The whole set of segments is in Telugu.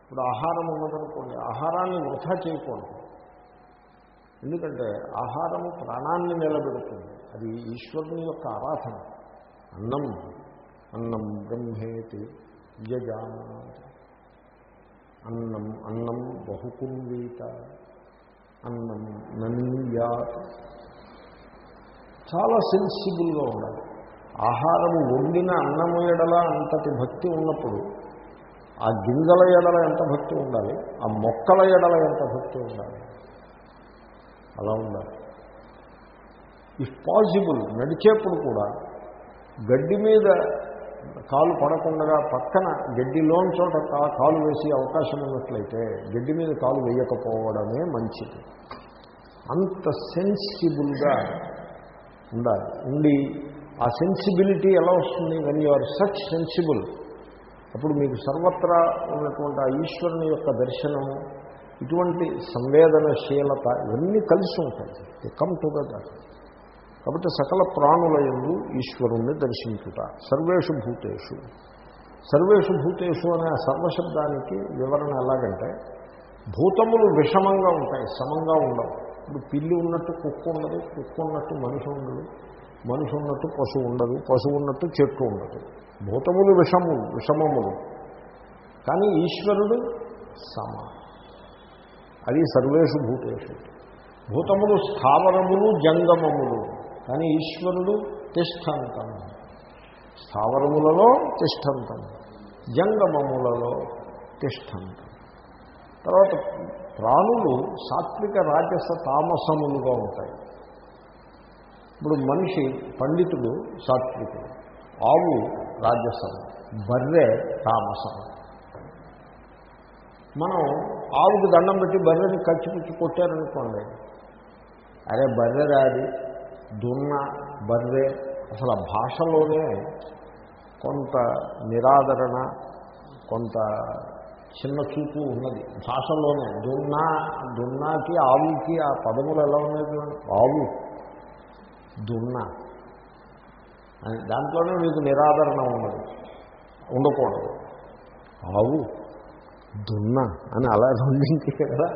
ఇప్పుడు ఆహారం ఉన్నదనుకోండి ఆహారాన్ని వృధా చేయకూడదు ఎందుకంటే ఆహారము ప్రాణాన్ని నిలబెడుతుంది అది ఈశ్వరుని యొక్క ఆరాధన అన్నం అన్నం బ్రహ్మేతి యజానా అన్నం అన్నం బహుకున్వీత అన్నం ననీయాత్ చాలా సెన్సిబుల్గా ఉండాలి ఆహారము వండిన అన్నము ఎడల అంతటి భక్తి ఉన్నప్పుడు ఆ గింజల ఎడల ఎంత భక్తి ఉండాలి ఆ మొక్కల ఎడల ఎంత భక్తి ఉండాలి అలా ఉండాలి ఇఫ్ పాసిబుల్ నడిచేప్పుడు కూడా గడ్డి మీద కాలు పడకుండా పక్కన గడ్డిలోని చోట కా- కాలు వేసే అవకాశం ఉన్నట్లయితే గడ్డి మీద కాలు వేయకపోవడమే మంచిది అంత సెన్సిబుల్గా ఉండాలి ఉండి ఆ సెన్సిబిలిటీ ఎలా వస్తుంది when you are such sensible అప్పుడు మీకు సర్వత్రా ఉన్నటువంటి ఆ ఈశ్వరుని యొక్క దర్శనము ఇటువంటి సంవేదనశీలత ఇవన్నీ కలిసి ఉంటాయి కమ్ టుగెదర్ కాబట్టి సకల ప్రాణుల ఎందు ఈశ్వరుణ్ణి దర్శించుట సర్వేషు భూతేషు సర్వేషు భూతేషు అనే ఆ సర్వశబ్దానికి వివరణ ఎలాగంటే భూతములు విషమంగా ఉంటాయి సమంగా ఉండవు ఇప్పుడు పిల్లి ఉన్నట్టు కుక్క ఉండదు కుక్క ఉన్నట్టు మనిషి ఉండదు మనిషి ఉన్నట్టు పశువు ఉండదు పశువు ఉన్నట్టు చెట్టు ఉండదు భూతములు విషములు విషమములు కానీ ఈశ్వరుడు సమ అది సర్వేషు భూతేషు భూతములు స్థావరములు జంగమములు కానీ ఈశ్వరుడు తిష్టంతం స్థావరములలో తిష్టంతం జంగమములలో తిష్టంతం తర్వాత ప్రాణులు సాత్విక రాజస తామసములుగా ఉంటాయి ఇప్పుడు మనిషి పండితుడు సాత్వికుడు ఆవు రాజసం బర్రె తామసం మనం ఆవుకి దండం పెట్టి బర్రెని కచ్చిపుచ్చి కొట్టారనుకోండి అరే బర్రె రాది దున్న బర్రె అసలు ఆ భాషలోనే కొంత నిరాదరణ కొంత చిన్న చూపు ఉన్నది భాషలోనే దున్నా దున్నాకి ఆవుకి ఆ పదములు ఎలా ఉన్నాయి చూడండి ఆవు దున్న అని దాంట్లోనే మీకు నిరాదరణ ఉన్నది ఉండకూడదు ఆవు దున్న అని అలా రెండింటి కదా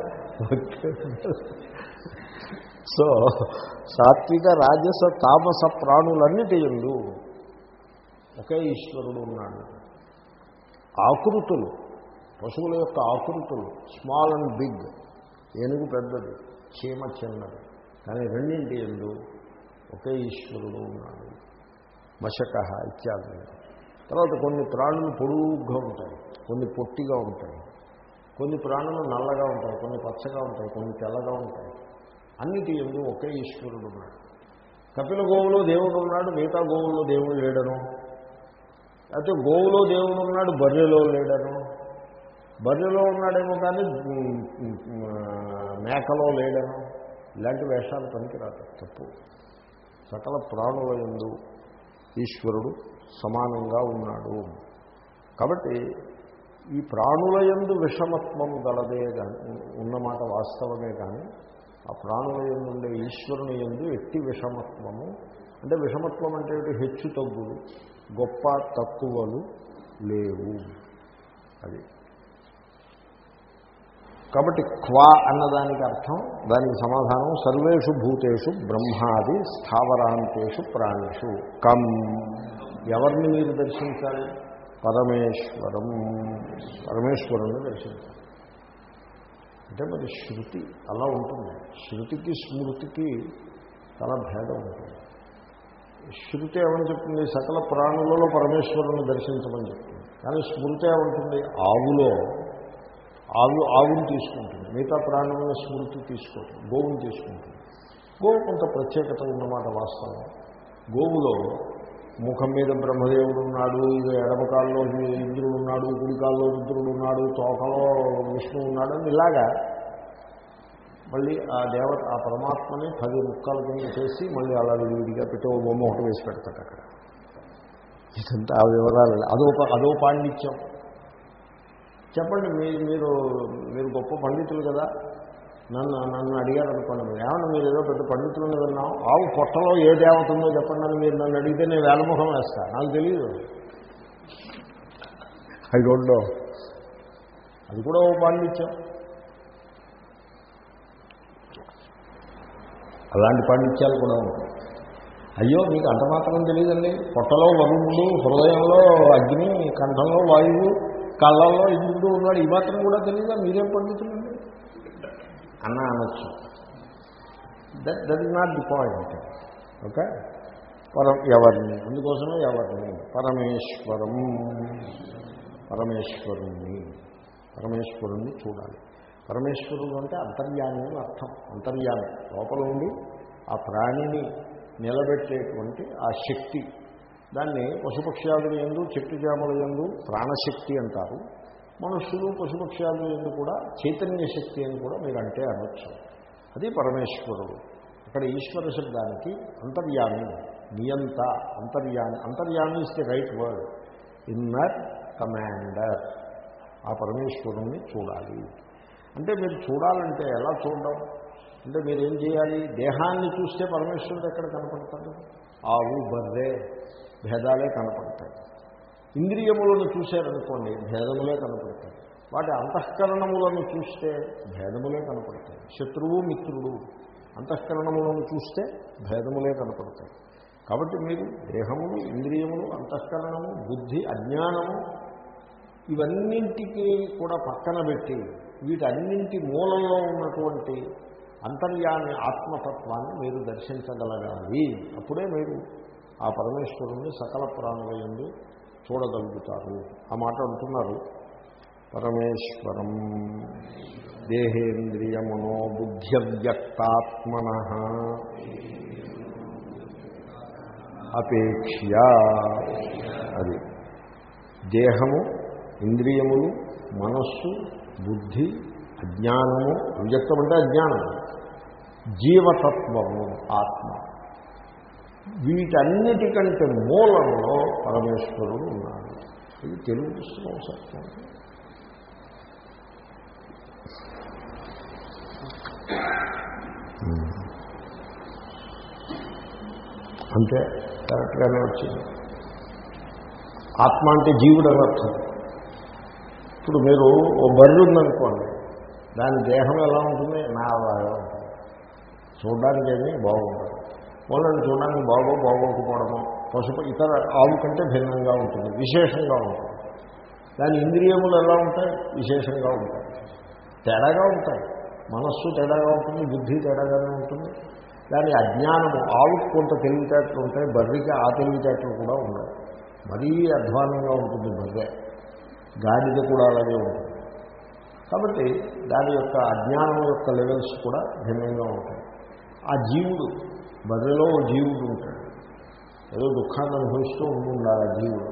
సో సాత్విక రాజస తామస ప్రాణులన్నిటి ఎందు ఒకే ఈశ్వరుడు ఉన్నాడు ఆకృతులు పశువుల యొక్క ఆకృతులు స్మాల్ అండ్ బిగ్ ఏనుగు పెద్దది చీమ చిన్నది కానీ రెండింటి ఎందు ఒకే ఈశ్వరుడు ఉన్నాడు మశక ఇత్యాది తర్వాత కొన్ని ప్రాణులు పొడుగ్గా ఉంటాయి కొన్ని పొట్టిగా ఉంటాయి కొన్ని ప్రాణులు నల్లగా ఉంటాయి కొన్ని పచ్చగా ఉంటాయి కొన్ని తెల్లగా ఉంటాయి అన్నిటి ఎందు ఒకే ఈశ్వరుడు ఉన్నాడు కపిల గోవులో దేవుడు ఉన్నాడు మిగతా గోవుల్లో దేవుడు లేడను అయితే గోవులో దేవుడు ఉన్నాడు బర్రెలో లేడను బర్రెలో ఉన్నాడేమో కానీ ఉమ్, ఉమ్, మేకలో లేడను ఇలాంటి వేషాలు పనికిరాదు తప్పు సకల ప్రాణుల యందు ఈశ్వరుడు సమానంగా ఉన్నాడు కాబట్టి ఈ ప్రాణుల యందు విషమత్వము గలదే కానీ ఉన్నమాట వాస్తవమే కానీ ఆ ప్రాణుల యందు ఉండే ఈశ్వరుని యందు ఎట్టి విషమత్వము అంటే విషమత్వం అంటే ఏమిటి హెచ్చు తగ్గులు గొప్ప తక్కువలు లేవు అది కాబట్టి క్వా అన్నదానికి అర్థం దానికి సమాధానం సర్వేషు భూతేషు బ్రహ్మాది స్థావరాంతేషు ప్రాణేషు కం ఎవరిని మీరు దర్శించాలి పరమేశ్వరం పరమేశ్వరుని దర్శించాలి అంటే మరి శృతి అలా ఉంటుంది శృతికి స్మృతికి చాలా భేదం ఉంటుంది శృతి ఏమని చెప్తుంది సకల ప్రాణులలో పరమేశ్వరుని దర్శించమని చెప్తుంది కానీ స్మృతి ఏమంటుంది ఆవులో ఆవు ఆవుని తీసుకుంటుంది మిగతా ప్రాణులను స్మృతి తీసుకోవటం గోవుని తీసుకుంటుంది గోవు కొంత ప్రత్యేకత ఉన్నమాట వాస్తవం గోవులో ముఖం మీద బ్రహ్మదేవుడు ఉన్నాడు ఇది ఎడమకాల్లో ఇంద్రుడు ఉన్నాడు కుడికాల్లో రుద్రుడు ఉన్నాడు తోకలో విష్ణువు ఉన్నాడు అని ఇలాగా మళ్ళీ ఆ దేవత ఆ పరమాత్మని పది ముక్కల కింద చేసి మళ్ళీ అలా విడివిడిగా పెట్టి ఓ బొమ్మ ఒకటి వేసి పెడతాడు అక్కడ ఇదంతా ఆ వివరాలు అదో అదో పాండిత్యం చెప్పండి మీరు మీరు మీరు గొప్ప పండితులు కదా నన్ను నన్ను అడిగారు అనుకోండి మీరు ఏమన్నా మీరు ఏదో పెద్ద పండితులను విన్నాం ఆవు పొట్టలో ఏ దేవత ఉందో చెప్పండి అని మీరు నన్ను అడిగితే నేను వేలముఖం వేస్తా నాకు తెలియదు ఐ డోంట్ నో అది కూడా ఓ పాండిత్యం అలాంటి పాండిత్యాలు కూడా ఉంటాయి అయ్యో మీకు అంత మాత్రం తెలియదండి పొట్టలో వరుణుడు హృదయంలో అగ్ని కంఠంలో వాయువు కళ్ళల్లో ఇంద్రుడు ఉన్నాడు ఈ మాత్రం కూడా తెలియదా మీరేం పండితులండి అన్న అనొచ్చు that that is not the point okay పరం ఎవరిని అందుకోసమే ఎవరిని పరమేశ్వరం పరమేశ్వరుణ్ణి పరమేశ్వరుణ్ణి చూడాలి పరమేశ్వరుడు అంటే అంతర్యామి అని అర్థం అంతర్యామి లోపల ఉండి ఆ ప్రాణిని నిలబెట్టేటువంటి ఆ శక్తి దాన్ని పశుపక్ష్యాదులు ఎందు చెట్టు చేమల ఎందు ప్రాణశక్తి అంటారు మనుషులు పశుపక్ష్యాదులు ఎందు కూడా చైతన్య శక్తి అని కూడా మీరు అంటే అనొచ్చు అది పరమేశ్వరుడు అక్కడ ఈశ్వర శబ్దానికి అంతర్యామి నియంత అంతర్యామి అంతర్యామి is the right word inner commander ఆ పరమేశ్వరుణ్ణి చూడాలి అంటే మీరు చూడాలంటే ఎలా చూడడం అంటే మీరేం చేయాలి దేహాన్ని చూస్తే పరమేశ్వరుడు ఎక్కడ కనపడతాడు ఆవు బర్రె భేదాలే కనపడతాయి ఇంద్రియములను చూశారనుకోండి భేదములే కనపడతాయి వాటి అంతఃకరణములను చూస్తే భేదములే కనపడతాయి శత్రువు మిత్రుడు అంతఃకరణములను చూస్తే భేదములే కనపడతాయి కాబట్టి మీరు దేహములు ఇంద్రియములు అంతఃకరణము బుద్ధి అజ్ఞానము ఇవన్నింటికి కూడా పక్కన పెట్టి వీటన్నింటి మూలంలో ఉన్నటువంటి అంతర్యామి ఆత్మతత్వాన్ని మీరు దర్శించగలగాలి అప్పుడే మీరు ఆ పరమేశ్వరుణ్ణి సకల ప్రాణులందు చూడగలుగుతారు ఆ మాట అంటున్నారు పరమేశ్వరం దేహేంద్రియమనో బుద్ధ్యవ్యక్తాత్మన అపేక్ష అది దేహము ఇంద్రియములు మనస్సు బుద్ధి అజ్ఞానము వ్యక్తం అంటే అజ్ఞానము జీవతత్వము ఆత్మ వీటన్నిటికంటే మూలంలో పరమేశ్వరుడు ఉన్నాడు ఇది తెలుగు పుస్తకం సత్యం అంతే కరెక్ట్గానే వచ్చింది ఆత్మ అంటే జీవుడు అని అర్థం ఇప్పుడు మీరు ఓ బర్రె ఉందనుకోండి దాని దేహం ఎలా ఉంటుంది నా అలాగా ఉంటుంది చూడడానికి ఏమీ బాగుంటుంది వాళ్ళని చూడడానికి బాగో బాగోకపోవడము పశుపు ఇతర ఆవు కంటే భిన్నంగా ఉంటుంది విశేషంగా ఉంటుంది దాని ఇంద్రియములు ఎలా ఉంటాయి విశేషంగా ఉంటాయి తేడాగా ఉంటాయి మనస్సు తేడాగా ఉంటుంది బుద్ధి తేడాగానే ఉంటుంది దాని అజ్ఞానము ఆవుకు కొంత తెలివితేటలు ఉంటాయి బర్రెకి ఆ తెలివితేటలు కూడా ఉన్నాయి మరీ అధ్వానంగా ఉంటుంది బర్రె గాడిద కూడా అలాగే ఉంటుంది కాబట్టి దాని యొక్క అజ్ఞానం యొక్క లెవెల్స్ కూడా భిన్నంగా ఉంటాయి ఆ జీవుడు బర్రెలో ఓ జీవుడు ఉంటాడు ఏదో దుఃఖాన్ని అనుభవిస్తూ ఉండాలి ఆ జీవుడు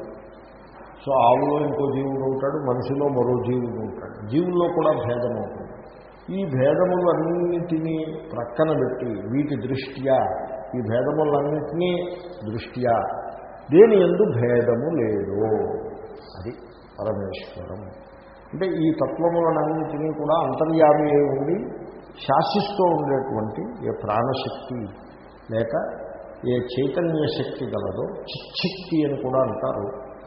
సో ఆవులో ఇంకో జీవుడు ఉంటాడు మనిషిలో మరో జీవుడు ఉంటాడు జీవుల్లో కూడా భేదం ఉంటుంది ఈ భేదములన్నిటినీ ప్రక్కన పెట్టి వీటి దృష్ట్యా ఈ భేదములన్నింటినీ దృష్ట్యా దేని ఎందు భేదము లేదు అది పరమేశ్వరం అంటే ఈ తత్వములన్నింటినీ కూడా అంతర్యామి అయి ఉండి శాసిస్తూ ఉండేటువంటి ఏ ప్రాణశక్తి లేక ఏ చైతన్య శక్తి గలదో చిచ్చక్తి అని కూడా అంటారు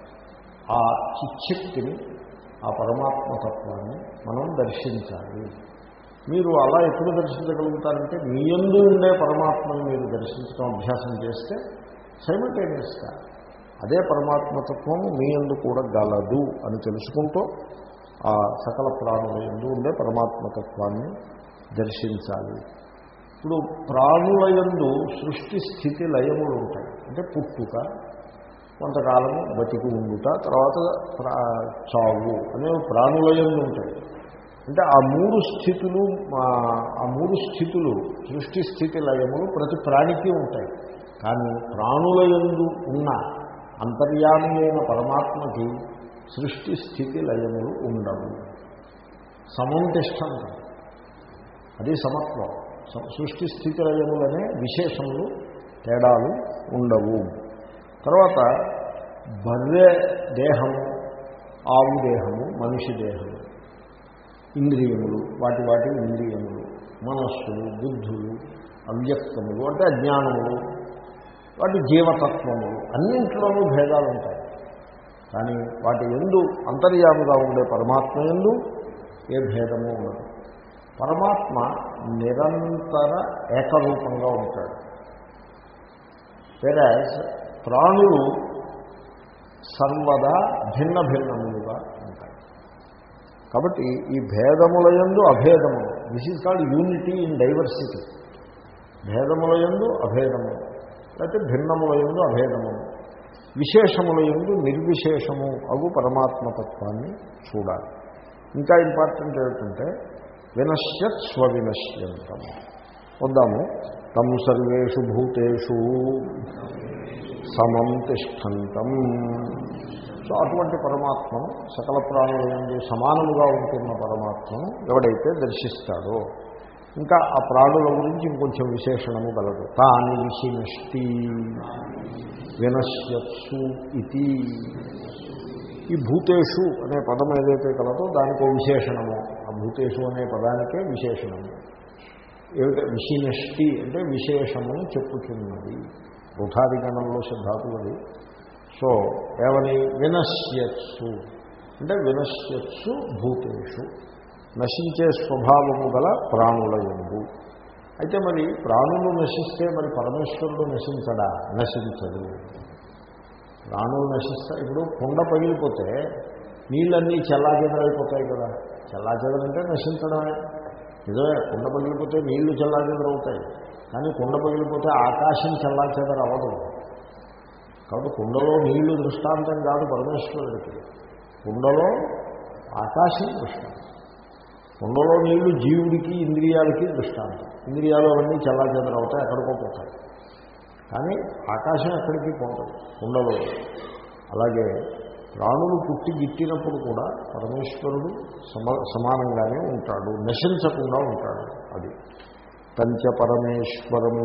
ఆ చిచ్చక్తిని ఆ పరమాత్మతత్వాన్ని మనం దర్శించాలి మీరు అలా ఎప్పుడు దర్శించగలుగుతారంటే మీ ఎందు ఉండే పరమాత్మను మీరు దర్శించడం అభ్యాసం చేస్తే సైమల్టేనియస్గా అదే పరమాత్మతత్వము మీ ఎందు కూడా గలదు అని తెలుసుకుంటూ ఆ సకల ప్రాణుల ఎందు ఉండే పరమాత్మతత్వాన్ని దర్శించాలి ఇప్పుడు ప్రాణుల యందు సృష్టి స్థితి లయములు ఉంటాయి అంటే పుట్టుక కొంతకాలము బతికి ఉండుట తర్వాత ప్రా- చావు అనేవి ప్రాణుల యందు ఉంటాయి అంటే ఆ మూడు స్థితులు ఆ- ఆ మూడు స్థితులు సృష్టి స్థితి లయములు ప్రతి ప్రాణికి ఉంటాయి కానీ ప్రాణుల యందు ఉన్న అంతర్యామి అయిన పరమాత్మకి సృష్టి స్థితి లయములు ఉండవు సమం తిష్టంతం అది సమత్వం స- సృష్టి స్థితి లయములనే విశేషములు తేడాలు ఉండవు తర్వాత బర్రె దేహము ఆవు దేహము మనిషి దేహము ఇంద్రియములు వాటి వాటి ఇంద్రియములు మనస్సులు బుద్ధులు అవ్యక్తములు అంటే అజ్ఞానములు వాటి జీవతత్వములు అన్నింటిలోనూ భేదాలు ఉంటాయి కానీ వాటి ఎందు అంతర్యాముగా ఉండే పరమాత్మ ఎందు ఏ భేదము ఉండదు పరమాత్మ నిరంతర ఏకరూపంగా ఉంటాడు వేరే ప్రాణులు సర్వదా భిన్న భిన్నములుగా ఉంటాయి కాబట్టి ఈ భేదముల యందు అభేదము this is called unity in diversity భేదముల యందు అభేదము లేకపోతే భిన్నముల యందు అభేదము విశేషముల యందు నిర్విశేషము అగు పరమాత్మతత్వాన్ని చూడాలి ఇంకా ఇంపార్టెంట్ ఏమిటంటే వినశ్యత్ స్వవినశ్యంతం వద్దాము తం సర్వేషు భూతేషు సమం తిష్టంతం సో అటువంటి పరమాత్మను సకల ప్రాణుల నుండి సమానముగా ఉంటున్న పరమాత్మను ఎవడైతే దర్శిస్తాడో ఇంకా ఆ ప్రాణుల గురించి ఇంకొంచెం విశేషణము గలదు తాని విషినష్టి వినశ్యత్సు ఇది ఈ భూతేషు అనే పదం ఏదైతే కలదో దానికో విశేషణము ఆ భూతేషు అనే పదానికే విశేషణము ఏమిటో విషినష్టి అంటే విశేషమును చెప్పుతున్నది బుధాదిగణంలో సిద్ధాతులది సో ఏమని వినశ్యత్సు అంటే వినశ్యత్సు భూతేషు నశించే స్వభావము గల ప్రాణుల ఎందు అయితే మరి ప్రాణులు నశిస్తే మరి పరమేశ్వరుడు నశించడా నశించడు ప్రాణులు నశిస్తా ఇప్పుడు కుండ పగిలిపోతే నీళ్ళన్నీ చెల్లాచెదరైపోతాయి కదా చెల్లాచెదరంటే నశించడమే నిజమే కుండ పగిలిపోతే నీళ్లు చెల్లాచెదరవుతాయి కానీ కుండ పగిలిపోతే ఆకాశం చెల్లాచెదర అవ్వదు కాబట్టి కుండలో నీళ్లు దృష్టాంతం కాదు పరమేశ్వరుడికి కుండలో ఆకాశం దృష్టాంతం కుండలో నీళ్లు జీవుడికి ఇంద్రియాలకి దృష్టాంతం ఇంద్రియాలు అవన్నీ చెల్లాచెదర అవుతాయి ఎక్కడికో పోతాయి కానీ ఆకాశం ఎక్కడికి పోతుంది కుండలో అలాగే ప్రాణులు పుట్టి గిట్టినప్పుడు కూడా పరమేశ్వరుడు సమ సమానంగానే ఉంటాడు నశించకుండా ఉంటాడు అది పంచ పరమేశ్వరం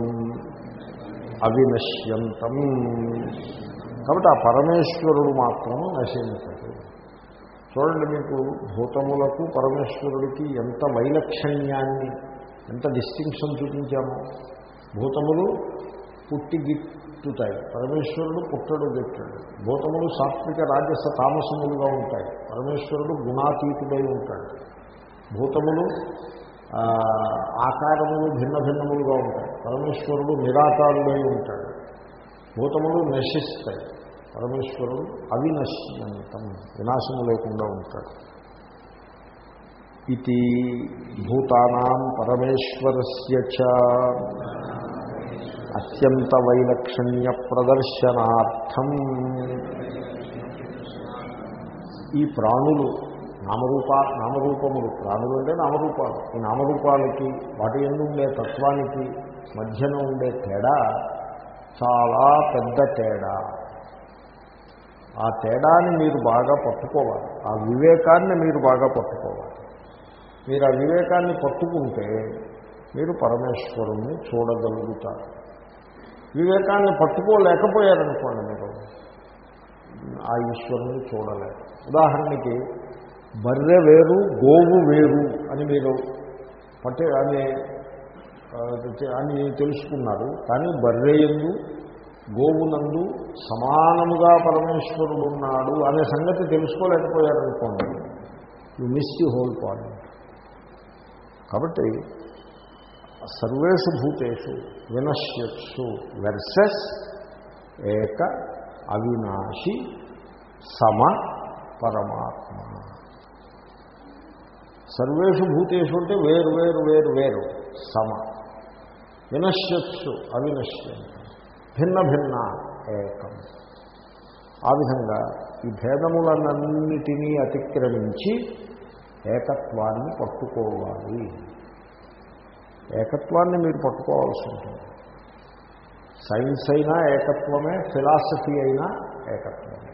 అవినశ్యంతం కాబట్టి ఆ పరమేశ్వరుడు మాత్రం నశించదు చూడండి మీకు భూతములకు పరమేశ్వరుడికి ఎంత వైలక్షణ్యాన్ని ఎంత డిస్టింక్షన్ చూపించామో భూతములు పుట్టి గిట్టుతాయి పరమేశ్వరుడు పుట్టడు గిట్టడు భూతములు సాత్విక రాజస తామసములుగా ఉంటాయి పరమేశ్వరుడు గుణాతీతుడై ఉంటాడు భూతములు ఆకారములు భిన్న భిన్నములుగా ఉంటాయి పరమేశ్వరుడు నిరాకారుడై ఉంటాడు భూతములు నశిస్తాయి పరమేశ్వరుడు అవినశ్యంతం వినాశము లేకుండా ఉంటాడు ఇది భూతానాం పరమేశ్వరస్య అత్యంత వైలక్షణ్య ప్రదర్శనార్థం ఈ ప్రాణులు నామరూప నామరూపములు ప్రాణులు అంటే నామరూపాలు ఈ నామరూపాలకి వాటి ఎందు ఉండే తత్వానికి మధ్యన ఉండే తేడా చాలా పెద్ద తేడా ఆ తేడాని మీరు బాగా పట్టుకోవాలి ఆ వివేకాన్ని మీరు బాగా పట్టుకోవాలి మీరు ఆ వివేకాన్ని పట్టుకుంటే మీరు పరమేశ్వరుణ్ణి చూడగలుగుతారు వివేకాన్ని పట్టుకోలేకపోయారనుకోండి మీరు ఆ ఈశ్వరుని చూడలేరు ఉదాహరణకి బర్రె వేరు గోవు వేరు అని మీరు పట్టే అని అని తెలుసుకున్నారు కానీ బర్రె ఎందు గోవునందు సమానముగా పరమేశ్వరుడు ఉన్నాడు అనే సంగతి తెలుసుకోలేకపోయారనుకోండి you miss the whole point కాబట్టి సర్వేషు భూతేషు వినశ్యత్సు వెర్సెస్ ఏక అవినాశి సమ పరమాత్మ సర్వేషు భూతేషు అంటే వేరు వేరు వేరు వేరు సమ వినశ్యత్సు అవినశ్యంత భిన్న భిన్న ఏకం ఆ విధంగా ఈ భేదములన్నిటినీ అతిక్రమించి ఏకత్వాన్ని పట్టుకోవాలి ఏకత్వాన్ని మీరు పట్టుకోవాల్సి ఉంటుంది సైన్స్ అయినా ఏకత్వమే ఫిలాసఫీ అయినా ఏకత్వమే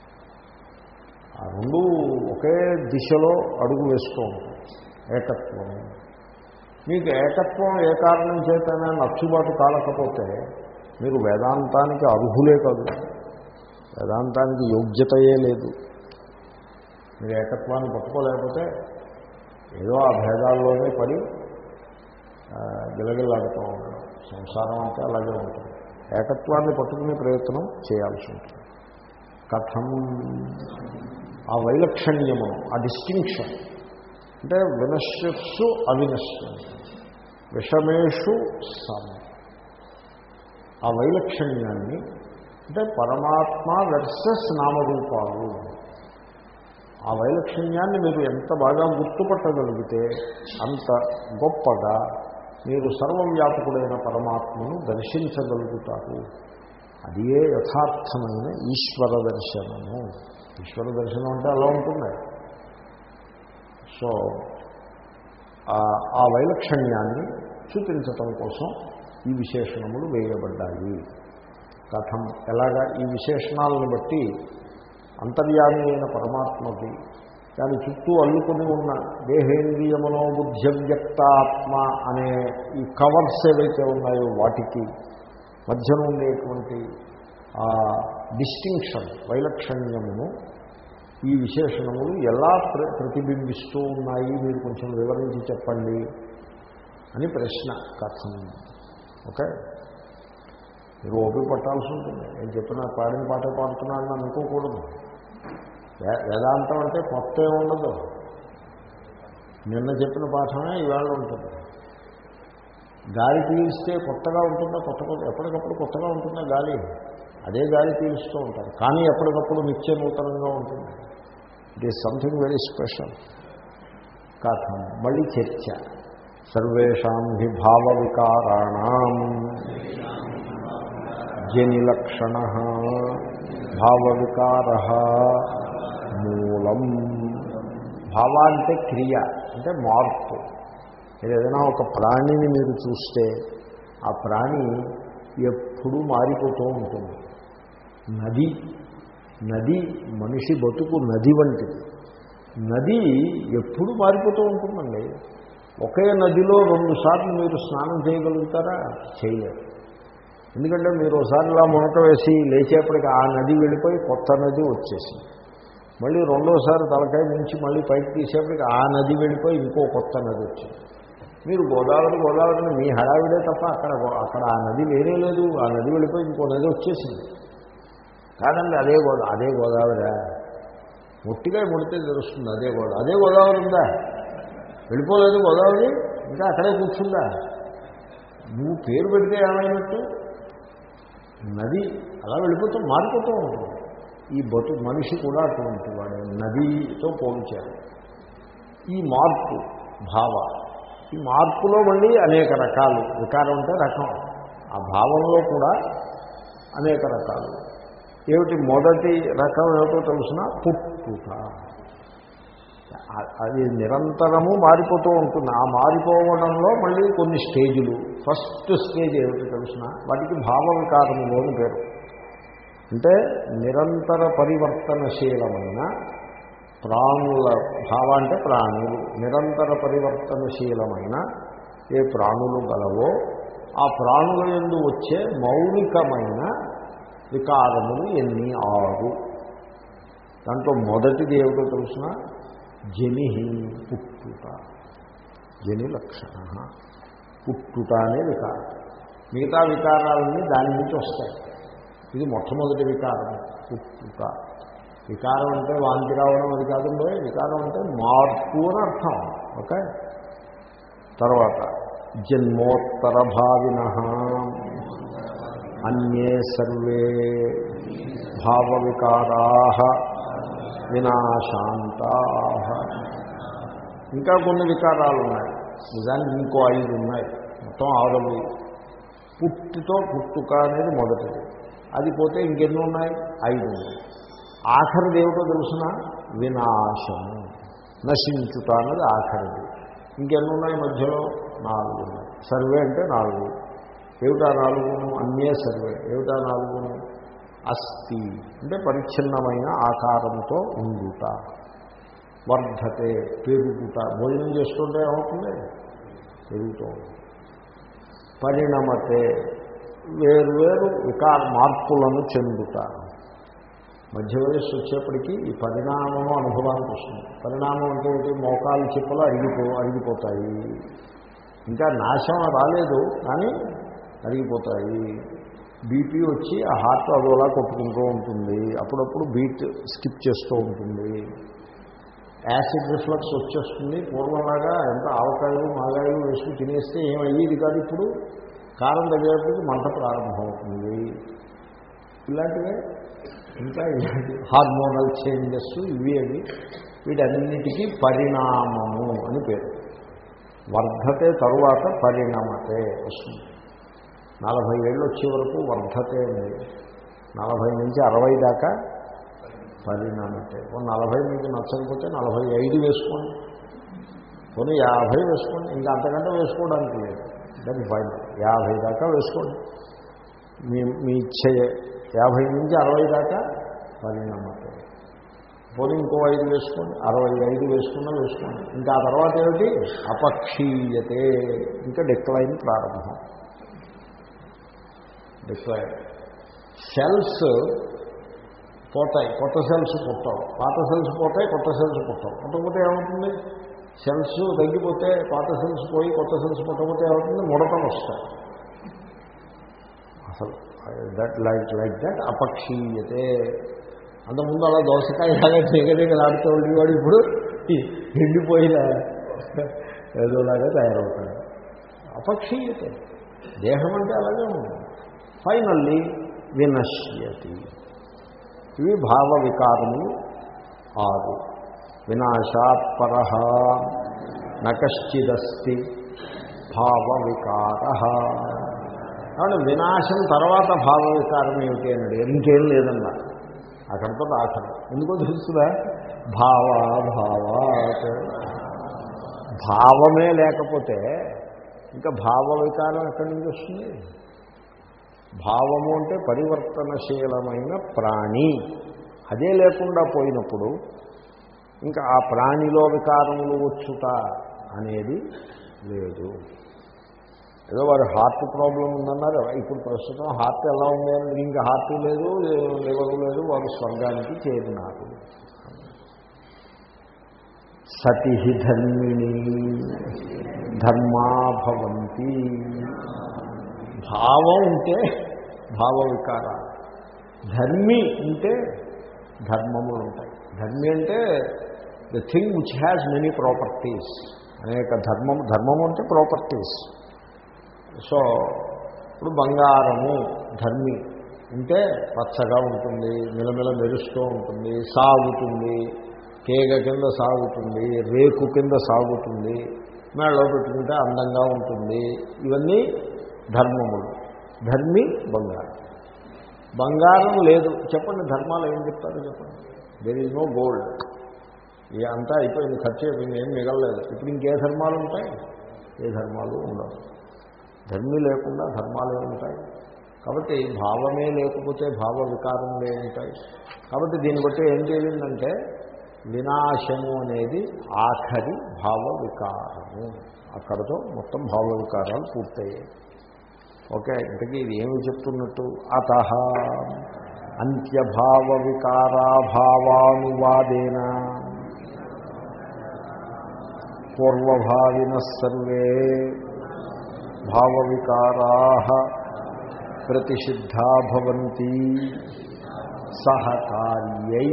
ఆ రెండు ఒకే దిశలో అడుగు వేస్తూ ఉంటాయి ఏకత్వము మీకు ఏకత్వం ఏ కారణం చేతనే నచ్చుబాటు కాలకపోతే మీరు వేదాంతానికి అర్హులే కాదు వేదాంతానికి యోగ్యతయే లేదు మీరు ఏకత్వాన్ని పట్టుకోలేకపోతే ఏదో ఆ భేదాల్లోనే పడి గిలగిల్లాడుతూ ఉండడం సంసారం అంటే అలాగే ఉంటుంది ఏకత్వాన్ని పట్టుకునే ప్రయత్నం చేయాల్సి ఉంటుంది కథం ఆ వైలక్షణ్యము ఆ డిస్టింక్షన్ అంటే వినశ్యత్సు అవినశ్యంతి విషమేషు సమ ఆ వైలక్షణ్యాన్ని అంటే పరమాత్మ వెర్సెస్ నామరూపాలు ఆ వైలక్షణ్యాన్ని మీరు ఎంత బాగా గుర్తుపట్టగలిగితే అంత గొప్పగా మీరు సర్వవ్యాపకుడైన పరమాత్మను దర్శించగలుగుతారు అదే యథార్థమైన ఈశ్వర దర్శనము ఈశ్వర దర్శనం అంటే అలా ఉంటుంది సో ఆ వైలక్షణ్యాన్ని చూపించటం కోసం ఈ విశేషణములు వేయబడ్డాయి కథం ఎలాగా ఈ విశేషణాలను బట్టి అంతర్యామి అయిన పరమాత్మకి దాని చుట్టూ అల్లుకొని ఉన్న దేహేంద్రియ మనోబుద్ధ్య వ్యక్తాత్మ అనే ఈ కవర్స్ ఏవైతే ఉన్నాయో వాటికి మధ్యన ఉండేటువంటి ఆ డిస్టింక్షన్ వైలక్షణ్యమును ఈ విశేషణములు ఎలా ప్ర ప్రతిబింబిస్తూ ఉన్నాయి మీరు కొంచెం వివరించి చెప్పండి అని ప్రశ్న కథం ఓకే మీరు ఓపిక పట్టాల్సి ఉంటుంది నేను చెప్పిన పాడిన పాట పాడుతున్నానని అనుకోకూడదు వేదాంతం అంటే కొత్త ఉండదు నిన్న చెప్పిన పాఠమే ఈవేళ ఉంటుంది గాలి పీలిస్తే కొత్తగా ఉంటుందా కొత్త కొత్త ఎప్పటికప్పుడు కొత్తగా ఉంటుందా గాలి అదే గాలి పీలుస్తూ ఉంటారు కానీ ఎప్పటికప్పుడు నిత్య నూతనంగా ఉంటుంది it is something very special కథం మళ్ళీ చర్చ సర్వేషాం హి భావ వికారాణం జనిలక్షణ భావ వికార మూలం భావ అంటే క్రియ అంటే మార్పు మీరు ఏదైనా ఒక ప్రాణిని మీరు చూస్తే ఆ ప్రాణి ఎప్పుడూ మారిపోతూ ఉంటుంది నది నది మనిషి బతుకు నది వంటిది నది ఎప్పుడు మారిపోతూ ఉంటుందండి ఒకే నదిలో రెండు సార్లు మీరు స్నానం చేయగలుగుతారా చేయలేరు ఎందుకంటే మీరు ఒకసారి ఇలా మునక వేసి లేచేపటికి ఆ నది వెళ్ళిపోయి కొత్త నది వచ్చేసింది మళ్ళీ రెండోసారి తలకాయ నుంచి మళ్ళీ పైకి తీసేపటికి ఆ నది వెళ్ళిపోయి ఇంకో కొత్త నది వచ్చింది మీరు గోదావరి గోదావరిని మీ హడావిడే తప్ప అక్కడ అక్కడ ఆ నది వేరే లేదు ఆ నది వెళ్ళిపోయి ఇంకో నది వచ్చేసింది కాదండి అదే గోదా అదే గోదావరి ముట్టిగా ముడితే తెలుస్తుంది అదే గోదావరి అదే గోదావరి ఉందా వెళ్ళిపోలేదు గోదావరి ఇంకా అక్కడే కూర్చుందా నువ్వు పేరు పెడితే ఏమైనట్టు నది అలా వెళ్ళిపోతూ మారిపోతూ ఉంటుంది ఈ బతు మనిషి కూడా అటువంటి వాడు నదితో పోల్చారు ఈ మార్పు భావ ఈ మార్పులో మళ్ళీ అనేక రకాలు వికారం అంటే రకం ఆ భావంలో కూడా అనేక రకాలు ఏమిటి మొదటి రకం ఏమిటో తెలిసిన పుట్టుక అది నిరంతరము మారిపోతూ ఉంటుంది ఆ మారిపోవడంలో మళ్ళీ కొన్ని స్టేజులు ఫస్ట్ స్టేజ్ ఏమిటి తెలిసిన వాటికి భావ వికారములు అని పేరు అంటే నిరంతర పరివర్తనశీలమైన ప్రాణుల భావ అంటే ప్రాణులు నిరంతర పరివర్తనశీలమైన ఏ ప్రాణులు గలవో ఆ ప్రాణుల ఎందు వచ్చే మౌలికమైన వికారములు ఎన్ని ఆరు దాంట్లో మొదటిది ఏమిటో తెలుసిన జని పుట్టుట జని లక్షణ పుట్టుట అనే వికారం మిగతా వికారాలన్నీ దాని నుంచి వస్తాయి ఇది మొట్టమొదటి వికారం పుట్టుట వికారం అంటే వాంతి రావడం అది కాదండి వికారం అంటే మార్పు అని అర్థం ఓకే తర్వాత జన్మోత్తర భావిన అన్యే సర్వే భావ వికారా వినాశాంతా ఇంకా కొన్ని వికారాలు ఉన్నాయి నిజానికి ఇంకో ఐదు ఉన్నాయి మొత్తం ఆరువి పుట్టుతో పుట్టుక అనేది మొదటిది అది పోతే ఇంకెన్ని ఉన్నాయి ఐదు ఉన్నాయి ఆఖరిది ఏమిటో తెలుసిన వినాశము నశించుట అన్నది ఆఖరిది ఇంకెన్ని ఉన్నాయి మధ్యలో నాలుగు ఉన్నాయి సర్వే అంటే నాలుగు ఏమిటా నాలుగును అన్యే సర్వే ఏమిటా నాలుగును అస్థి అంటే పరిచ్ఛిన్నమైన ఆకారంతో ఉండుట వర్ధతే పెరుగుట భోజనం చేస్తుంటే ఏమవుతుంది పెరుగుతూ పరిణమతే వేరువేరు వికార మార్పులను చెందుట మధ్య వయస్సు వచ్చేప్పటికీ ఈ పరిణామము అనుభవానికి వస్తుంది పరిణామం అంటే ఏంటి మోకాలు చిప్పలు అరిగిపో అరిగిపోతాయి ఇంకా నాశం రాలేదు కానీ అరిగిపోతాయి బీపీ వచ్చి ఆ హార్ట్ అదోలా కొట్టుకుంటూ ఉంటుంది అప్పుడప్పుడు బీట్ స్కిప్ చేస్తూ ఉంటుంది యాసిడ్ రిఫ్లక్స్ వచ్చేస్తుంది పూర్వంలాగా ఎంత ఆవకాయలు మాగాయలు వేసుకుని తినేస్తే ఏమయ్యేది కాదు ఇప్పుడు కారం తగ్గేటప్పటికి మంట ప్రారంభమవుతుంది ఇలాంటివే ఇంకా ఇలాంటి హార్మోనల్ చేంజెస్ ఇవి అవి వీటన్నిటికీ పరిణామము అని పేరు వర్ధతే తరువాత పరిణామతే వస్తుంది నలభై ఏళ్ళు వచ్చే వరకు వర్ధతే ఉంది నలభై నుంచి అరవై దాకా పరిణామతే ఓ నలభై మీకు నచ్చకపోతే నలభై ఐదు వేసుకోండి పోనీ యాభై వేసుకోండి ఇంకా అంతకంటే వేసుకోవడానికి లేదు దాన్ని ఫైన్ యాభై దాకా వేసుకోండి మీ మీ ఇచ్చయే యాభై నుంచి అరవై దాకా పరిణామతే పోనీ ఇంకో ఐదు వేసుకోండి అరవై ఐదు వేసుకున్నా వేసుకోండి ఇంకా ఆ తర్వాత ఏమిటి అపక్షీయతే ఇంకా డిక్లైన్ ప్రారంభం డిక్లైన్ సెల్స్ పోతాయి కొత్త సెల్స్ పుట్టవు పాత సెల్స్ పోతాయి కొత్త సెల్స్ పుట్టవు పుట్టకపోతే ఏమవుతుంది సెల్స్ తగ్గిపోతే పాత సెల్స్ పోయి కొత్త సెల్స్ పుట్టకపోతే ఏమవుతుంది ముడతలు వస్తాయి అసలు దట్ లైక్ లైక్ దట్ అపక్షీయతే అంతకుముందు అలా దోసకాయ లాగా దిగదిగలాడుతూ ఉండేవాడు ఇప్పుడు ఎండిపోయిన ఏదోలాగా తయారవుతాడు అపక్షీయతే దేహం అంటే అలాగే ఉంది ఫైనల్లీ వినశ్యతి ఇవి భావ వికారములు ఆరు వినాశాత్ పర నకశ్చిదస్తి భావ వికార కాబట్టి వినాశం తర్వాత భావ వికారం ఏమిటి అని అడిగారు ఇంకేం లేదన్నా అక్కడితో ఆఖరం ఎందుకో తెలుస్తుందా భావ భావాత్ భావమే లేకపోతే ఇంకా భావ వికారం ఎక్కడి నుంచి వస్తుంది భావము అంటే పరివర్తనశీలమైన ప్రాణి అదే లేకుండా పోయినప్పుడు ఇంకా ఆ ప్రాణిలో వికారములు వచ్చుట అనేది లేదు ఏదో వారి హార్ట్ ప్రాబ్లం ఉందన్నారు ఇప్పుడు ప్రస్తుతం హార్ట్ ఎలా ఉంది అని ఇంకా హార్ట్ లేదు లివరు లేదు వారు స్వర్గానికి చేరినారు సతి ధర్మిణి ధర్మా భవంతి భావం ఉంటే భావ వికారాలు ధర్మి ఉంటే ధర్మములు ఉంటాయి ధర్మి అంటే the thing which has many properties అనేక ధర్మం ధర్మము అంటే ప్రాపర్టీస్ సో ఇప్పుడు బంగారము ధర్మి ఉంటే పచ్చగా ఉంటుంది మిలమిల మెరుస్తూ ఉంటుంది సాగుతుంది కేగ కింద సాగుతుంది రేకు కింద సాగుతుంది మేడలో పెట్టుకుంటే అందంగా ఉంటుంది ఇవన్నీ ధర్మములు ధర్మి బంగారం బంగారం లేదు చెప్పండి ధర్మాలు ఏం చెప్తారో చెప్పండి దెర్ ఈజ్ నో గోల్డ్ ఏ అంతా అయిపోయింది ఖర్చు అయిపోయింది ఏం మిగలలేదు ఇప్పుడు ఇంకే ధర్మాలు ఉంటాయి ఏ ధర్మాలు ఉండవు ధర్మి లేకుండా ధర్మాలు ఏముంటాయి కాబట్టి భావమే లేకపోతే భావ వికారములు ఏముంటాయి కాబట్టి దీన్ని బట్టి ఏం తెలియదంటే వినాశము అనేది ఆఖరి భావ వికారము అక్కడతో మొత్తం భావ వికారాలు పూర్తయ్యాయి ఓకే ఇంతకీ ఇది ఏమి చెప్తున్నట్టు అత అంత్యభావ వికారాభావానువాదేన పూర్వభావిన సర్వే భావ వికారా ప్రతిషిద్ధా భవంతి సహకార్యై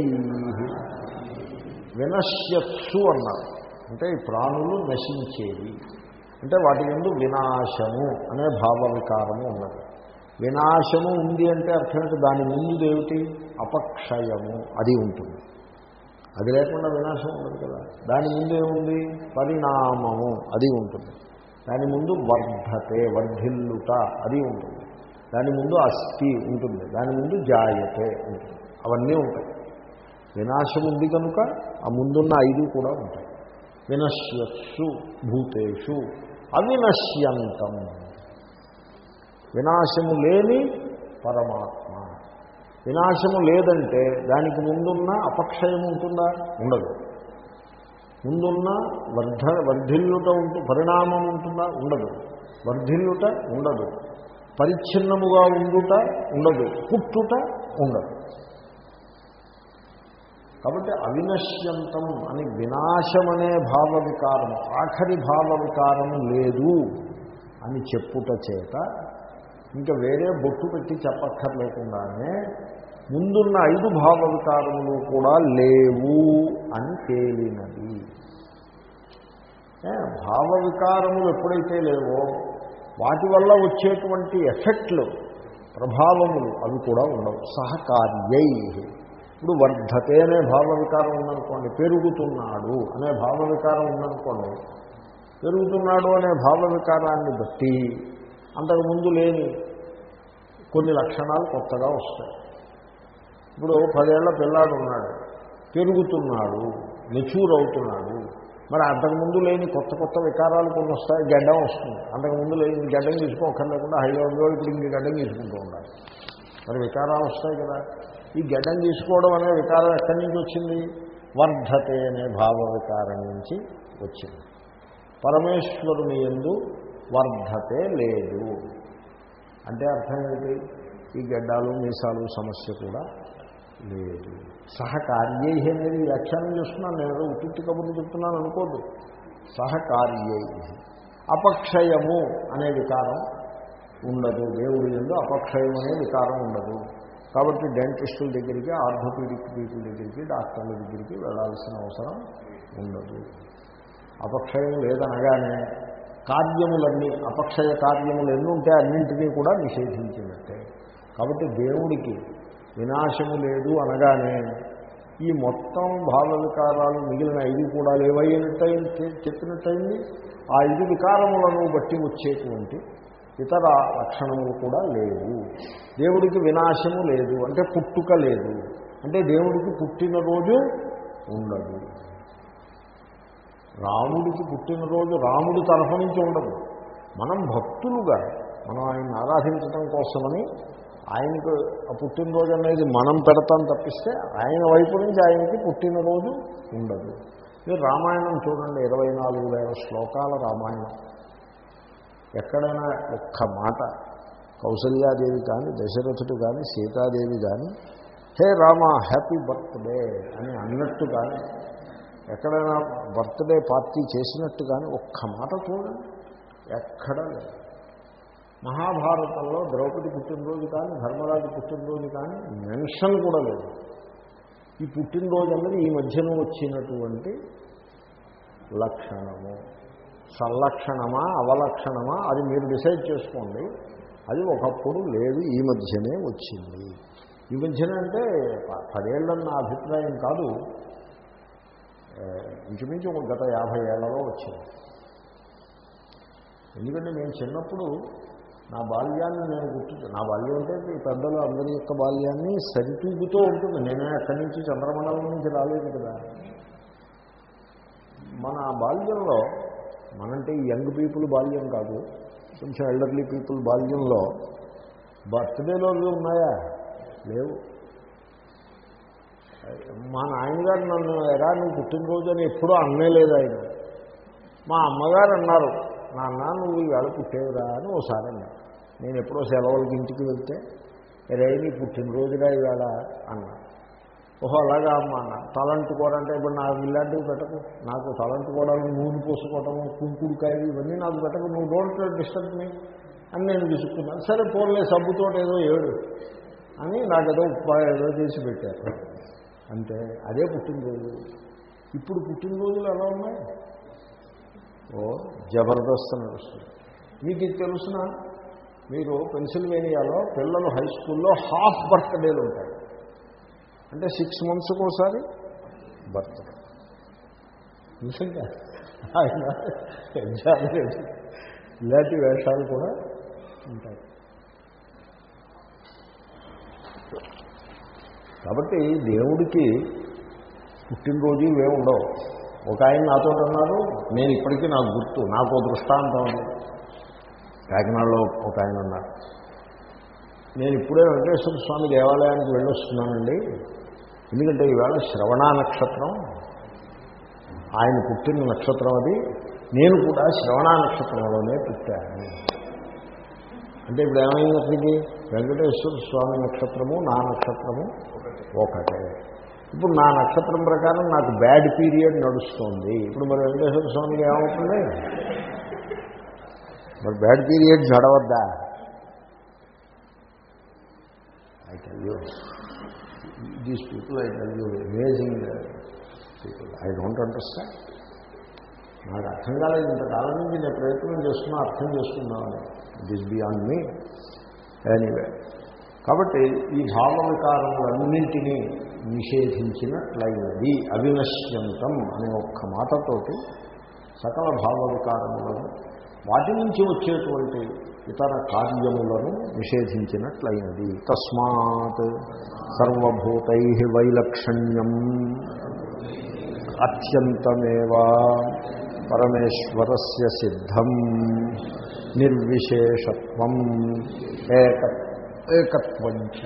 వినశ్యత్సు అన్నారు అంటే ఈ ప్రాణులు నశించేవి అంటే వాటి ముందు వినాశము అనే భావ వికారము ఉన్నది వినాశము ఉంది అంటే అర్థం ఏంటి దాని ముందు ఏమిటి అపక్షయము అది ఉంటుంది అది లేకుండా వినాశం ఉండదు కదా దాని ముందు ఏముంది పరిణామము అది ఉంటుంది దాని ముందు వర్ధతే వర్ధిల్లుట అది ఉంటుంది దాని ముందు అస్థి ఉంటుంది దాని ముందు జాయతే ఉంటుంది అవన్నీ ఉంటాయి వినాశం ఉంది కనుక ఆ ముందున్న ఐదు కూడా ఉంటాయి వినశ్యత్సు భూతేషు అవినశ్యంతం వినాశము లేని పరమాత్మ వినాశము లేదంటే దానికి ముందున్న అపక్షయం ఉంటుందా ఉండదు ముందున్న వర్ధ వర్ధిల్లుట ఉంటు పరిణామం ఉంటుందా ఉండదు వర్ధిల్లుట ఉండదు పరిచ్ఛిన్నముగా ఉండుట ఉండదు పుట్టుట ఉండదు కాబట్టి అవినశ్యంతం అని వినాశమనే భావ వికారం ఆఖరి భావ వికారం లేదు అని చెప్పుట చేత ఇంకా వేరే బొట్టు పెట్టి చెప్పక్కర్లేకుండానే ముందున్న ఐదు భావ వికారములు కూడా లేవు అని తేలినది ఏ, భావ వికారములు ఎప్పుడైతే లేవో వాటి వల్ల వచ్చేటువంటి ఎఫెక్ట్లు ప్రభావములు అవి కూడా ఉండవు సహకార్యై ఇప్పుడు వర్ధతే అనే భావ వికారం ఉందనుకోండి పెరుగుతున్నాడు అనే భావ వికారం ఉందనుకోండి పెరుగుతున్నాడు అనే భావ వికారాన్ని బట్టి అంతకుముందు లేని కొన్ని లక్షణాలు కొత్తగా వస్తాయి ఇప్పుడు పదేళ్ల పిల్లాడు ఉన్నాడు పెరుగుతున్నాడు మెచ్యూర్ అవుతున్నాడు మరి అంతకుముందు లేని కొత్త కొత్త వికారాలు కొన్ని వస్తాయి గడ్డం వస్తుంది అంతకుముందు లేని గడ్డం తీసుకోకర్లేకుండా హైదరాబాద్లో ఇప్పుడు ఇంక గడ్డం తీసుకుంటూ ఉండాలి మరి వికారాలు వస్తాయి కదా ఈ గడ్డం తీసుకోవడం అనే వికారం ఎక్కడి నుంచి వచ్చింది వర్ధతే అనే భావ వికారం నుంచి వచ్చింది పరమేశ్వరుని ఎందు వర్ధతే లేదు అంటే అర్థం ఏంటి ఈ గడ్డాలు మీసాలు సమస్య కూడా లేదు సహకార్యై అనేది వ్యాఖ్యానం చేస్తున్నాను నేను ఉత్తి కబుర్లు చెప్తున్నాను అనుకోద్దు సహకార్యై అపక్షయము అనే వికారం ఉండదు దేవుడి ఎందు అపక్షయం అనే వికారం ఉండదు కాబట్టి డెంటిస్టుల దగ్గరికి ఆర్థోపీడిక్ పీపుల్ దగ్గరికి డాక్టర్ల దగ్గరికి వెళ్ళాల్సిన అవసరం ఉండదు అపక్షయం లేదనగానే కార్యములన్నీ అపక్షయ కార్యములు ఎన్ని ఉంటే అన్నింటినీ కూడా నిషేధించినట్టే కాబట్టి దేవుడికి వినాశము లేదు అనగానే ఈ మొత్తం భావ వికారాలు మిగిలిన ఐదు కూడా లేవయ్యినట్టయింది చెప్పినట్టయింది ఆ ఐదు వికారములను బట్టి వచ్చేటువంటి ఇతర లక్షణములు కూడా లేవు దేవుడికి వినాశము లేదు అంటే పుట్టుక లేదు అంటే దేవుడికి పుట్టినరోజు ఉండదు రాముడికి పుట్టినరోజు రాముడి తరఫు నుంచి ఉండదు మనం భక్తులుగా మనం ఆయన ఆరాధించడం కోసమని ఆయనకు ఆ పుట్టినరోజు అనేది మనం పెడతాం తప్పిస్తే ఆయన వైపు నుంచి ఆయనకి పుట్టినరోజు ఉండదు మీరు రామాయణం చూడండి ఇరవై నాలుగు వేల శ్లోకాల రామాయణం ఎక్కడైనా ఒక్క మాట కౌసల్యాదేవి కానీ దశరథుడు కానీ సీతాదేవి కానీ హే రామ హ్యాపీ బర్త్డే అని అన్నట్టు కానీ ఎక్కడైనా బర్త్డే పార్టీ చేసినట్టు కానీ ఒక్క మాట చూడండి ఎక్కడా లేదు మహాభారతంలో ద్రౌపది పుట్టినరోజు కానీ ధర్మరాజు పుట్టినరోజు కానీ మెన్షన్ కూడా లేదు ఈ పుట్టినరోజు అన్నది ఈ మధ్యన వచ్చినటువంటి లక్షణము సల్లక్షణమా అవలక్షణమా అది మీరు డిసైడ్ చేసుకోండి అది ఒకప్పుడు లేదు ఈ మధ్యనే వచ్చింది ఈ మధ్యనే అంటే ప- పదేళ్ళన్న నా అభిప్రాయం కాదు ఏ, ఇంచుమించు ఒక గత యాభై ఏళ్లలో వచ్చింది ఎందుకంటే నేను చిన్నప్పుడు నా బాల్యాన్ని నేను గుర్తు నా బాల్యం అంటే ఈ పెద్దలు అందరి యొక్క బాల్యాన్ని సరితూగుతూ ఉంటుంది నేనే అక్కడి నుంచి చంద్రమండలం నుంచి రాలేదు కదా మన బాల్యంలో మనంటే ఈ యంగ్ పీపుల్ బాల్యం కాదు కొంచెం ఎల్డర్లీ పీపుల్ బాల్యంలో బర్త్డేలో ఉన్నాయా లేవు మా నాయనగారు నన్ను ఎరా నువ్వు పుట్టినరోజు అని ఎప్పుడూ అన్నేలేదు ఆయన మా అమ్మగారు అన్నారు నాన్న నువ్వు ఈవేళ పుట్టేవురా అని ఓసారి అన్నారు నేను ఎప్పుడో సెలవులకి ఇంటికి వెళ్తే రే నీ పుట్టినరోజురా ఈవేళ అన్నా ఓహో అలాగా అమ్మ అన్న తలంటుకోరంటే ఇప్పుడు నాకు ఇలాంటివి పెట్టకు నాకు తలంటుకోవడానికి నూనె పోసుకోవటము కుంకుడుకాయలు ఇవన్నీ నాకు పెట్టకు నువ్వు డోంట్ డిస్టర్బ్ మీ అని నేను విసుక్కున్నాను సరే పోన్లే సబ్బుతో ఏదో ఏడు అని నాకేదో ఉపాయం ఏదో చేసి పెట్టారు అంటే అదే పుట్టినరోజు ఇప్పుడు పుట్టినరోజులు ఎలా ఉన్నాయి ఓ జబర్దస్త్ నడుస్తుంది మీకు ఇది తెలుసిన మీరు పెన్సిల్వేనియాలో పిల్లలు హై స్కూల్లో హాఫ్ బర్త్డేలు ఉంటాయి అంటే సిక్స్ మంత్స్కి ఒకసారి బర్త్డే నిజంగా ఆయన ఎగ్జామినేషన్ ఇలాంటి వేషాలు కూడా ఉంటాయి కాబట్టి దేవుడికి పుట్టినరోజు ఇవే ఉండవు ఒక ఆయన నాతో అన్నారు నేను ఇప్పటికీ నాకు గుర్తు నాకు ఓ దృష్టాంతం ఉంది కాకినాడలో ఒక ఆయన ఉన్నారు నేను ఇప్పుడే వెంకటేశ్వర స్వామి దేవాలయానికి వెళ్ళొస్తున్నానండి ఎందుకంటే ఈవేళ శ్రవణ నక్షత్రం ఆయన పుట్టిన నక్షత్రం అది నేను కూడా శ్రవణ నక్షత్రంలోనే పుట్టాను అంటే ఇప్పుడు ఏమైనప్పటికీ వెంకటేశ్వర స్వామి నక్షత్రము నా నక్షత్రము ఒకటే ఇప్పుడు నా నక్షత్రం ప్రకారం నాకు బ్యాడ్ పీరియడ్ నడుస్తోంది ఇప్పుడు మరి వెంకటేశ్వర స్వామికి ఏమవుతుంది మరి బ్యాడ్ పీరియడ్ నడవద్దా I tell you these people I tell you amazing people I don't understand నాకు అర్థం కాలేదు ఇంతకాలం నుంచి నేను ప్రయత్నం చేస్తున్నా అర్థం చేసుకున్నాను దిస్ బియాండ్ మీ ఎనీవే కాబట్టి ఈ భావ వికారములన్నింటినీ నిషేధించినట్లయినది అవినశ్యంతం అనే ఒక్క మాటతోటి సకల భావ వికారములను వాటి నుంచి వచ్చేటువంటి ఇతర కార్యములను నిషేధించినట్లయినది తస్మాత్ సర్వభూతై వైలక్షణ్యం అత్యంతమేవ పరమేశ్వరస్య సిద్ధం నిర్విశేషత్వం ఏక ఏకత్వంచ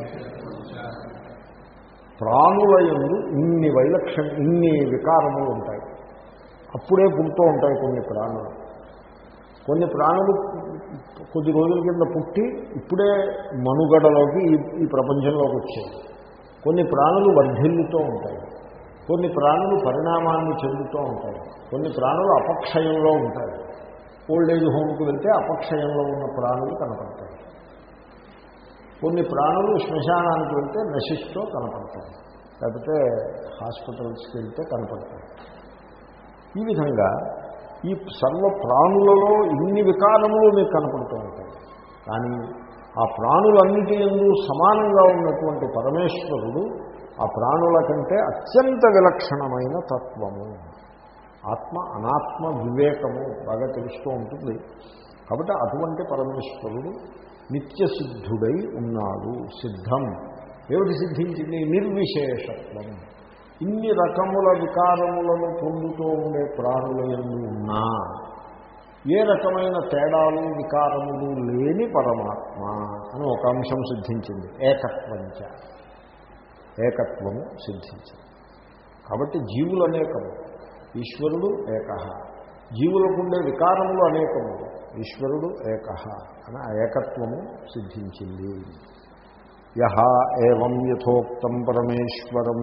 ప్రాణుల ఎందు ఇన్ని వైలక్షణ ఇన్ని వికారములు ఉంటాయి అప్పుడే పుడుతూ ఉంటాయి కొన్ని ప్రాణులు కొన్ని ప్రాణులు కొద్ది రోజుల కింద పుట్టి ఇప్పుడే మనుగడలోకి ఈ ఈ ప్రపంచంలోకి వచ్చాయి కొన్ని ప్రాణులు వర్ధిల్లుతూ ఉంటాయి కొన్ని ప్రాణులు పరిణామాన్ని చెందుతూ ఉంటాయి కొన్ని ప్రాణులు అపక్షయంలో ఉంటాయి ఓల్డ్ ఏజ్ హోమ్కి వెళ్తే అపక్షయంలో ఉన్న ప్రాణులు కనపడతాయి కొన్ని ప్రాణులు శ్మశానానికి వెళ్తే నశిస్తూ కనపడతాయి లేకపోతే హాస్పిటల్స్కి వెళ్తే కనపడతాయి ఈ విధంగా ఈ సర్వ ప్రాణులలో ఇన్ని వికారములు మీకు కనపడుతూ ఉంటాయి కానీ ఆ ప్రాణులన్నిటి ఎందు సమానంగా ఉన్నటువంటి పరమేశ్వరుడు ఆ ప్రాణుల కంటే అత్యంత విలక్షణమైన తత్వము ఆత్మ అనాత్మ వివేకము బాగా తెలుస్తూ ఉంటుంది కాబట్టి అటువంటి పరమేశ్వరుడు నిత్యసిద్ధుడై ఉన్నాడు సిద్ధం ఏమిటి సిద్ధించింది నిర్విశేషత్వం ఇన్ని రకముల వికారములను పొందుతూ ఉండే ప్రాణుల ఎందు ఉన్నా ఏ రకమైన తేడాలు వికారములు లేని పరమాత్మ అని ఒక అంశం సిద్ధించింది ఏకత్వంచ ఏకత్వము సిద్ధించింది కాబట్టి జీవులు అనేకము ఈశ్వరుడు ఏక జీవులకుండే వికారములు అనేకము ఈశ్వరుడు ఏక అని ఆ ఏకత్వము సిద్ధించింది యహ ఏం యథోక్తం పరమేశ్వరం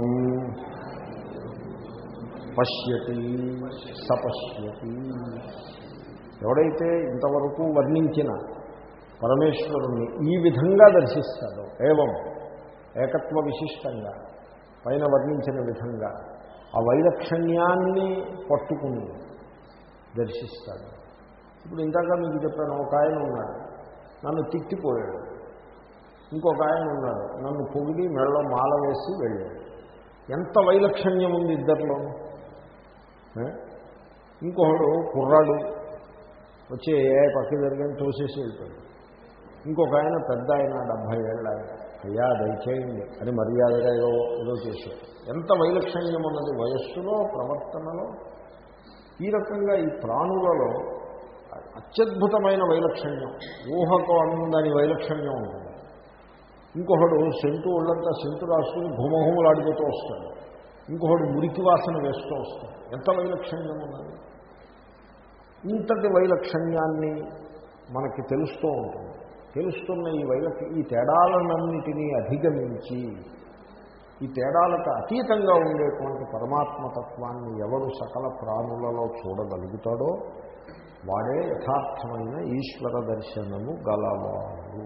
పశ్యతి సపశ్యతి ఎవడైతే ఇంతవరకు వర్ణించిన పరమేశ్వరుణ్ణి ఈ విధంగా దర్శిస్తాడో ఏవం ఏకత్వ విశిష్టంగా పైన వర్ణించిన విధంగా ఆ వైలక్షణ్యాన్ని పట్టుకుని దర్శిస్తాడు ఇప్పుడు ఇందాక మీకు చెప్పాను ఒక ఆయన ఉన్నాడు నన్ను తిట్టిపోయాడు ఇంకొక ఆయన ఉన్నాడు నన్ను పొగిడి మెళ్ళలో మాల వేసి వెళ్ళాడు ఎంత వైలక్షణ్యం ఉంది ఇద్దరిలో ఇంకొకడు కుర్రాడు వచ్చి ఏ పక్క జరిగిన తోసేసి వెళ్తాడు ఇంకొక ఆయన పెద్ద ఆయన డెబ్భై ఏళ్ళ ఆయన అయ్యా దయచేయండి అని మర్యాదగా ఏదో ఏదో చేశాడు ఎంత వైలక్షణ్యం ఉన్నది వయస్సులో ప్రవర్తనలో ఈ రకంగా ఈ ప్రాణులలో అత్యద్భుతమైన వైలక్షణ్యం ఊహకు అందని వైలక్షణ్యం ఉంటుంది ఇంకొకడు సెంటు ఒళ్ళంతా సెంటు రాసుకుని ఘుమఘుమలాడిపోతూ వస్తాడు ఇంకొకడు మురికి వాసన వేస్తూ వస్తాడు ఎంత వైలక్షణ్యం ఉన్నది ఇంతటి వైలక్షణ్యాన్ని మనకి తెలుస్తూ ఉంటుంది తెలుస్తున్న ఈ వైలక్ష ఈ తేడాలన్నిటినీ అధిగమించి ఈ తేడాలకు అతీతంగా ఉండేటువంటి పరమాత్మతత్వాన్ని ఎవరు సకల ప్రాణులలో చూడగలుగుతాడో వాడే యథార్థమైన ఈశ్వర దర్శనము గలవాడు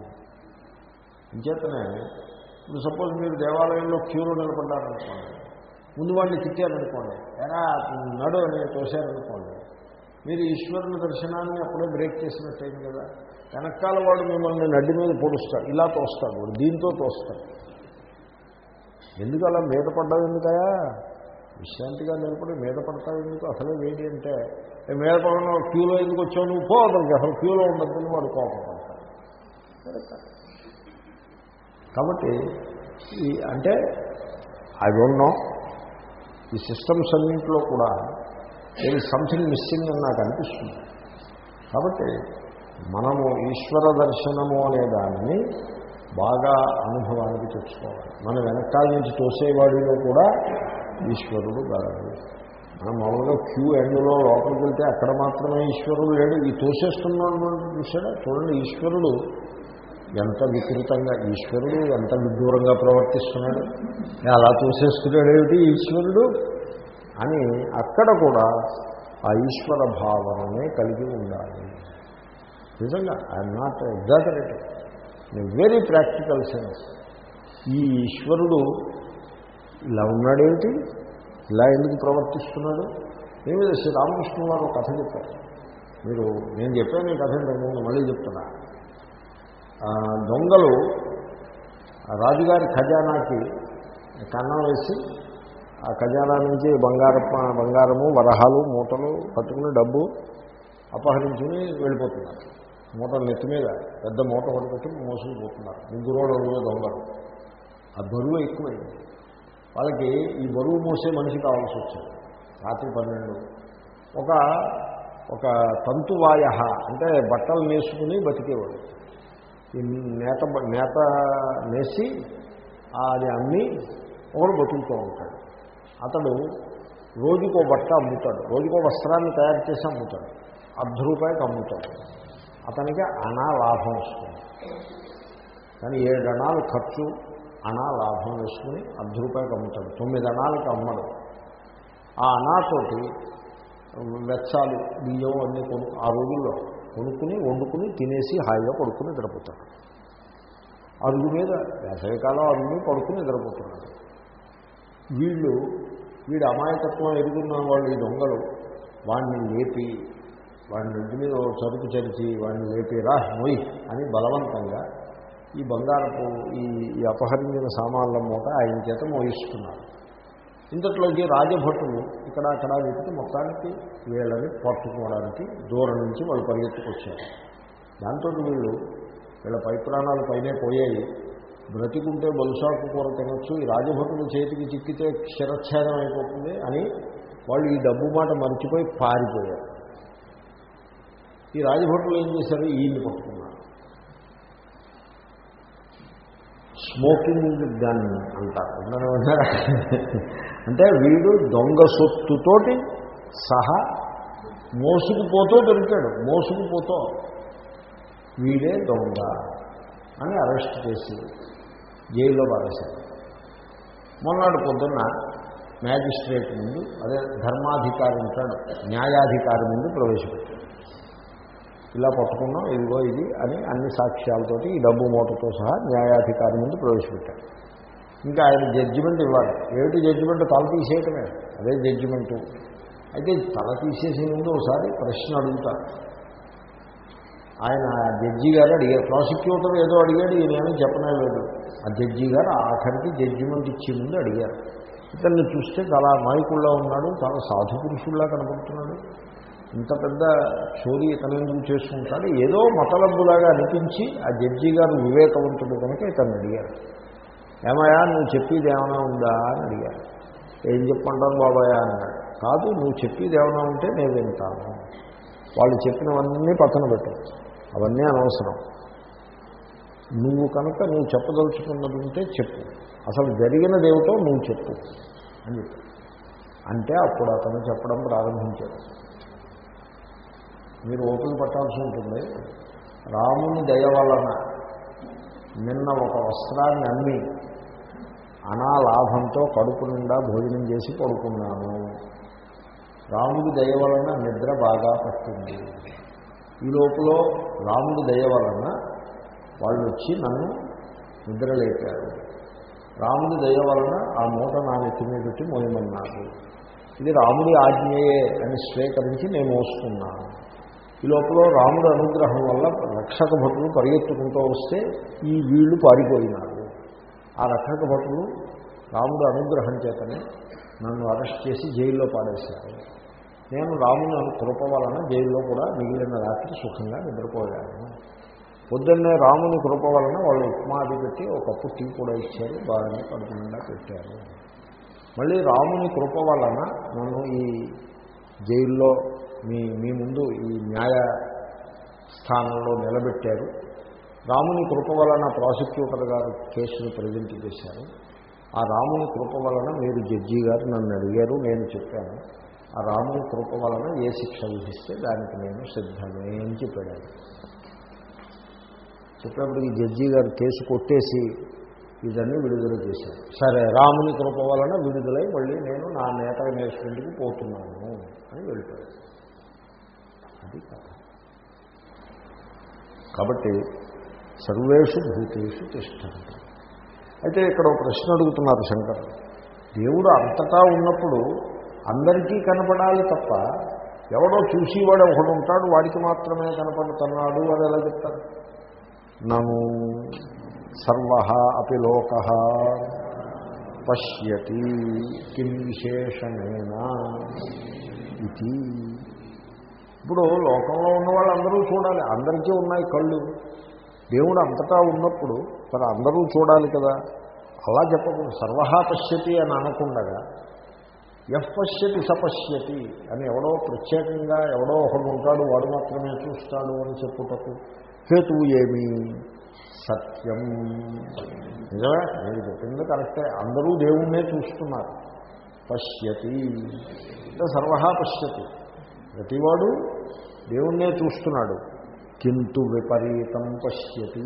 ఇంచేతనే ఇప్పుడు సపోజ్ మీరు దేవాలయంలో క్యూలో నిలబడ్డారనుకోండి ముందు వాడిని తిట్టారనుకోండి ఎలా నడు అని తోశారనుకోండి మీరు ఈశ్వరుని దర్శనాన్ని అప్పుడే బ్రేక్ చేసినట్టయింది కదా వెనకాల వాడు మిమ్మల్ని నడ్డి మీద పొడుస్తాడు ఇలా తోస్తాడు వాడు దీంతో తోస్తాడు ఎందుకు అలా మీద పడ్డావు ఎందుకయా విశ్రాంతిగా నిలబడి మీద పడతావు ఎందుకు అసలే వేడి అంటే మీద పడడం క్యూలో ఎందుకు వచ్చావు నువ్వు పోవద్దు అసలు క్యూలో ఉండద్దని వాడు కోపం పడతాడు కాబట్టి ఈ అంటే ఐ డోంట్ నో ఈ సిస్టమ్స్ అన్నింటిలో కూడా దేర్ ఇస్ సంథింగ్ మిస్సింగ్ అని నాకు అనిపిస్తుంది కాబట్టి మనము ఈశ్వర దర్శనము అనే దానిని బాగా అనుభవానికి తెచ్చుకోవాలి మన వెనకాల నుంచి తోసేవాడిలో కూడా ఈశ్వరుడు గలడు మనం మామూలుగా క్యూ ఎండ్లో లోపలికి వెళ్తే అక్కడ మాత్రమే ఈశ్వరుడు లేడు ఈ తోసేస్తున్నాడు చూసాడా చూడండి ఈశ్వరుడు ఎంత వికృతంగా ఈశ్వరుడు ఎంత విదూరంగా ప్రవర్తిస్తున్నాడు అలా తోసేస్తున్నాడు ఏమిటి ఈశ్వరుడు అని అక్కడ కూడా ఆ ఈశ్వర భావననే కలిగి ఉండాలి నిజంగా I'm not exaggerating in very practical sense ఈ ఈశ్వరుడు ఇలా ఉన్నాడేమిటి ఇలా ఎందుకు ప్రవర్తిస్తున్నాడు ఏమి లేదు శ్రీరామకృష్ణ వారు ఒక కథ చెప్పారు మీరు నేను చెప్పాను ఈ కథ ఇంతకుముందు మళ్ళీ చెప్తున్నా ఆ, దొంగలు ఆ రాజుగారి ఖజానాకి కన్నం వేసి ఆ ఖజానా నుంచి బంగార బంగారము వరహాలు మూటలు పట్టుకుని డబ్బు అపహరించుకుని వెళ్ళిపోతున్నారు మూట నెత్తి మీద పెద్ద మూట పట్టుకొచ్చి మోసుకుపోతున్నారు ముగ్గురు నలుగురు దొంగలు ఆ బరువు ఎక్కువైంది వాళ్ళకి ఈ బరువు మోసే మనిషి కావాల్సి వచ్చింది రాత్రి పన్నెండు ఒక ఒక తంతువాయ అంటే బట్టలు నేసుకుని బతికేవాడు ఈ నేత నేత నేసి అది అమ్మి ఒకడు బతుకుతూ ఉంటాడు అతడు రోజుకో బట్ట అమ్ముతాడు రోజుకో వస్త్రాన్ని తయారు చేసి అమ్ముతాడు అర్ధ రూపాయికి అమ్ముతాడు అతనికి అనా లాభం వస్తుంది కానీ ఏడు అణాలు ఖర్చు అనా లాభం వేసుకుని అర్ధ రూపాయికి అమ్ముతాడు తొమ్మిది అణాలకి అమ్మడు ఆ అనాతోటి వెచ్చాలు బియ్యం అన్నీ కొను ఆ రోజుల్లో కొనుక్కుని వండుకుని తినేసి హాయిగా పడుకుని నిద్రపోతాడు అరుగు మీద వేసవికాలం అరుగు పడుకుని నిద్రపోతున్నాడు వీళ్ళు వీడు అమాయకత్వం ఎరుగున్న వాళ్ళు ఈ దొంగలు వాడిని లేపి వాడిని ఇంటి మీద ఓ చరుకు చరిచి వాడిని లేపి రా మొయ్ అని బలవంతంగా ఈ బంగారపు ఈ ఈ అపహరించిన సామాన్ల మూట ఆయన చేత మోయిస్తున్నారు ఇంతట్లోకి రాజభటులు ఇక్కడ అక్కడ వెతికి మొత్తానికి వీళ్ళని పట్టుకోవడానికి దూరం నుంచి వాళ్ళు పరిగెత్తుకొచ్చారు దాంతో వీళ్ళు వీళ్ళ పై ప్రాణాలు పైనే పోయాయి బ్రతికుంటే బలుసాకు కూర తినొచ్చు ఈ రాజభటుల చేతికి చిక్కితే శిరచ్ఛేదం అయిపోతుంది అని వాళ్ళు ఈ డబ్బు మాట మర్చిపోయి పారిపోయారు ఈ రాజభటులు ఏం చేశారు ఈయన్ని పట్టుకున్నారు స్మోకింగ్ గన్ అంటారు విన్నారా? విన్నారా? అంటే వీడు దొంగ సొత్తుతోటి సహా మోసుకుపోతూ దొరికాడు మోసుకుపోతూ వీడే దొంగ అని అరెస్ట్ చేసి జైల్లో పారేశారు మొన్నటి పొద్దున్న మ్యాజిస్ట్రేట్ ముందు అదే ధర్మాధికారి ఉంటాడు న్యాయాధికారి ముందు ప్రవేశపెట్టాడు ఇలా పట్టుకున్నాం ఇదిగో ఇది అని అన్ని సాక్ష్యాలతోటి ఈ డబ్బు మూటతో సహా న్యాయాధికారి ముందు ప్రవేశపెట్టాడు ఇంకా ఆయన జడ్జిమెంట్ ఇవ్వాలి ఏమిటి జడ్జిమెంట్ తల తీసేయటమే అదే జడ్జిమెంటు అయితే తల తీసేసే ముందు ఒకసారి ప్రశ్న అడుగుతారు ఆయన జడ్జి గారు అడిగారు ప్రాసిక్యూటర్ ఏదో అడిగాడు ఈయనేమీ చెప్పనే లేదు ఆ జడ్జి గారు ఆఖరికి జడ్జిమెంట్ ఇచ్చే ముందు అడిగారు ఇతన్ని చూస్తే చాలా అమాయకుల్లో ఉన్నాడు చాలా సాధు పురుషుల్లా కనపడుతున్నాడు ఇంత పెద్ద చోరీ ఇతను ఎందుకు చేసుకుంటాడు ఏదో మతలబ్బులాగా అనిపించి ఆ జడ్జి గారు వివేకవంతుడు కనుక ఇతను అడిగారు ఏమయ్యా నువ్వు చెప్పేది ఏమైనా ఉందా అని అడిగారు ఏం చెప్పంటాను బాబాయ్ అన్నాడు కాదు నువ్వు చెప్పేది ఏమైనా ఉంటే నేను వింటాను వాళ్ళు చెప్పినవన్నీ పక్కన పెట్టు అవన్నీ అనవసరం నువ్వు కనుక నువ్వు చెప్పదలుచుకున్నది ఉంటే చెప్పు అసలు జరిగినదేమిటో నువ్వు చెప్పు అని చెప్పి అంటే అప్పుడు అతను చెప్పడం ప్రారంభించాడు మీరు ఓపిక పట్టాల్సి ఉంటుంది రాముని దయ వలన నిన్న ఒక వస్త్రాన్ని అమ్మి అనాలాభంతో కడుపు నిండా భోజనం చేసి పడుకున్నాను రాముడి దయ వలన నిద్ర బాగా పట్టింది ఈ లోపల రాముడి దయ వలన వాళ్ళు వచ్చి నన్ను నిద్రలేపారు రాముడి దయ వలన ఆ మూట నా నెత్తి మీద పెట్టి మోయమన్నారు ఇది రాముడి ఆజ్ఞయే అని స్వీకరించి నేను మోస్తున్నాను ఈ లోపల రాముడి అనుగ్రహం వల్ల రక్షక భటులు పరిగెత్తుకుంటూ వస్తే ఈ వీళ్ళు పారిపోయినారు ఆ రక్షక భటులు రాముడు అనుగ్రహం చేతనే నన్ను అరెస్ట్ చేసి జైల్లో పాడేశారు నేను రాముని అను కృప వలన జైల్లో కూడా మిగిలిన రాత్రి సుఖంగా నిద్రపోయాను పొద్దున్నే రాముని కృప వలన వాళ్ళు ఉప్మా అది పెట్టి ఒక కప్పు టీ కూడా ఇచ్చారు బాగానే కడుపు నిండా పెట్టారు మళ్ళీ రాముని కృప వలన నన్ను ఈ జైల్లో మీ మీ ముందు ఈ న్యాయ స్థానంలో నిలబెట్టారు రాముని కృప వలన ప్రాసిక్యూటర్ గారు కేసును ప్రజెంట్ చేశారు ఆ రాముని కృప వలన మీరు జడ్జి గారు నన్ను అడిగారు నేను చెప్పాను ఆ రాముని కృప వలన ఏ శిక్ష విధిస్తే దానికి నేను సిద్ధమే అని చెప్పాడు ఆయన. చెప్పినప్పుడు ఈ జడ్జి గారు కేసు కొట్టేసి ఇదన్నీ విడుదల చేశారు సరే రాముని కృప వలన విడుదలై మళ్ళీ నేను నా నేత మేస్మెంట్కి పోతున్నాను అని వెళ్ళిపోయాడు అది కథ కాబట్టి సర్వేషు భూతేషు తిష్టండి అయితే ఇక్కడ ఒక ప్రశ్న అడుగుతున్నారు శంకర్ దేవుడు అంతటా ఉన్నప్పుడు అందరికీ కనపడాలి తప్ప ఎవడో చూసేవాడు ఒకడు ఉంటాడు వాడికి మాత్రమే కనపడుతున్నాడు అని ఎలా చెప్తారు నను సర్వ అపి లోక పశ్యతి కిం విశేషమేనా ఇది ఇప్పుడు లోకంలో ఉన్న వాళ్ళందరూ చూడాలి అందరికీ ఉన్నాయి కళ్ళు దేవుడు అంతటా ఉన్నప్పుడు మరి అందరూ చూడాలి కదా అలా చెప్పకూడదు సర్వహా పశ్యతి అని అనకుండగా ఎఫ్ పశ్యతి సపశ్యతి అని ఎవడో ప్రత్యేకంగా ఎవడో ఒకడు ఉంటాడు వాడు మాత్రమే చూస్తాడు అని చెప్పుటకు హేతువు ఏమి సత్యం నిజమే మీరు చెప్పింది కరెక్టే అందరూ దేవుణ్ణే చూస్తున్నారు పశ్యతి అంటే సర్వహా పశ్యతి ప్రతివాడు దేవుణ్ణే చూస్తున్నాడు కింటు విపరీతం పశ్యతి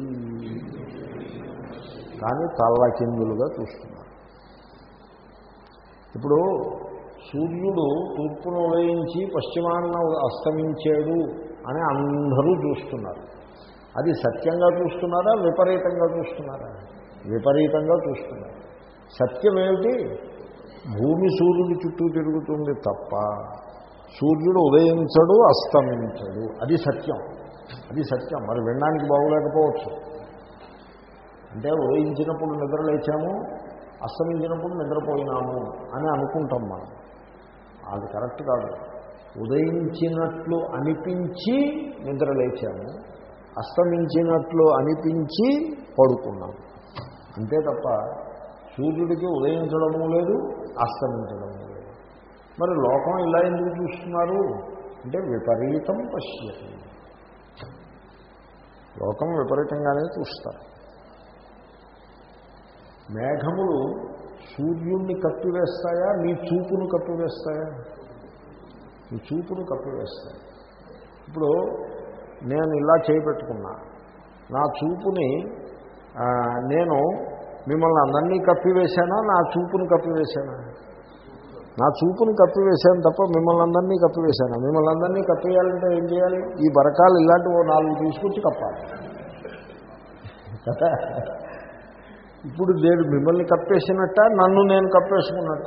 కానీ తల్లకిందులుగా చూస్తున్నారు ఇప్పుడు సూర్యుడు తూర్పును ఉదయించి పశ్చిమాన్న అస్తమించాడు అని అందరూ చూస్తున్నారు అది సత్యంగా చూస్తున్నారా విపరీతంగా చూస్తున్నారా విపరీతంగా చూస్తున్నారు సత్యం ఏమిటి భూమి సూర్యుడి చుట్టూ తిరుగుతుంది తప్ప సూర్యుడు ఉదయించడు అస్తమించడు అది సత్యం అది సత్యం మరి వినడానికి బాగోలేకపోవచ్చు అంటే ఉదయించినప్పుడు నిద్ర లేచాము అస్తమించినప్పుడు నిద్రపోయినాము అని అనుకుంటాం మనం అది కరెక్ట్ కాదు ఉదయించినట్లు అనిపించి నిద్ర లేచాము అస్తమించినట్లు అనిపించి పడుకున్నాము అంతే తప్ప సూర్యుడికి ఉదయించడము లేదు అస్తమించడము లేదు మరి లోకం ఇలా ఎందుకు చూస్తున్నారు అంటే విపరీతం పశ్యతి లోకం విపరీతంగానే చూస్తారు మేఘములు సూర్యుణ్ణి కప్పివేస్తాయా నీ చూపును కప్పివేస్తాయా నీ చూపును కప్పివేస్తాయి ఇప్పుడు నేను ఇలా చేపెట్టుకున్నా నా చూపుని ఆ, నేను మిమ్మల్ని అందరినీ కప్పివేశానా నా చూపును కప్పివేశానా నా చూపును కప్పివేశాను తప్ప మిమ్మల్ని అందరినీ కప్పివేశాను మిమ్మల్ని అందరినీ కప్పివేయాలంటే ఏం చేయాలి ఈ బరకాలు ఇలాంటి ఓ నాలుగు తీసుకొచ్చి కప్పాలి కదా ఇప్పుడు నేను మిమ్మల్ని కప్పేసినట్ట నన్ను నేను కప్పేసుకున్నట్ట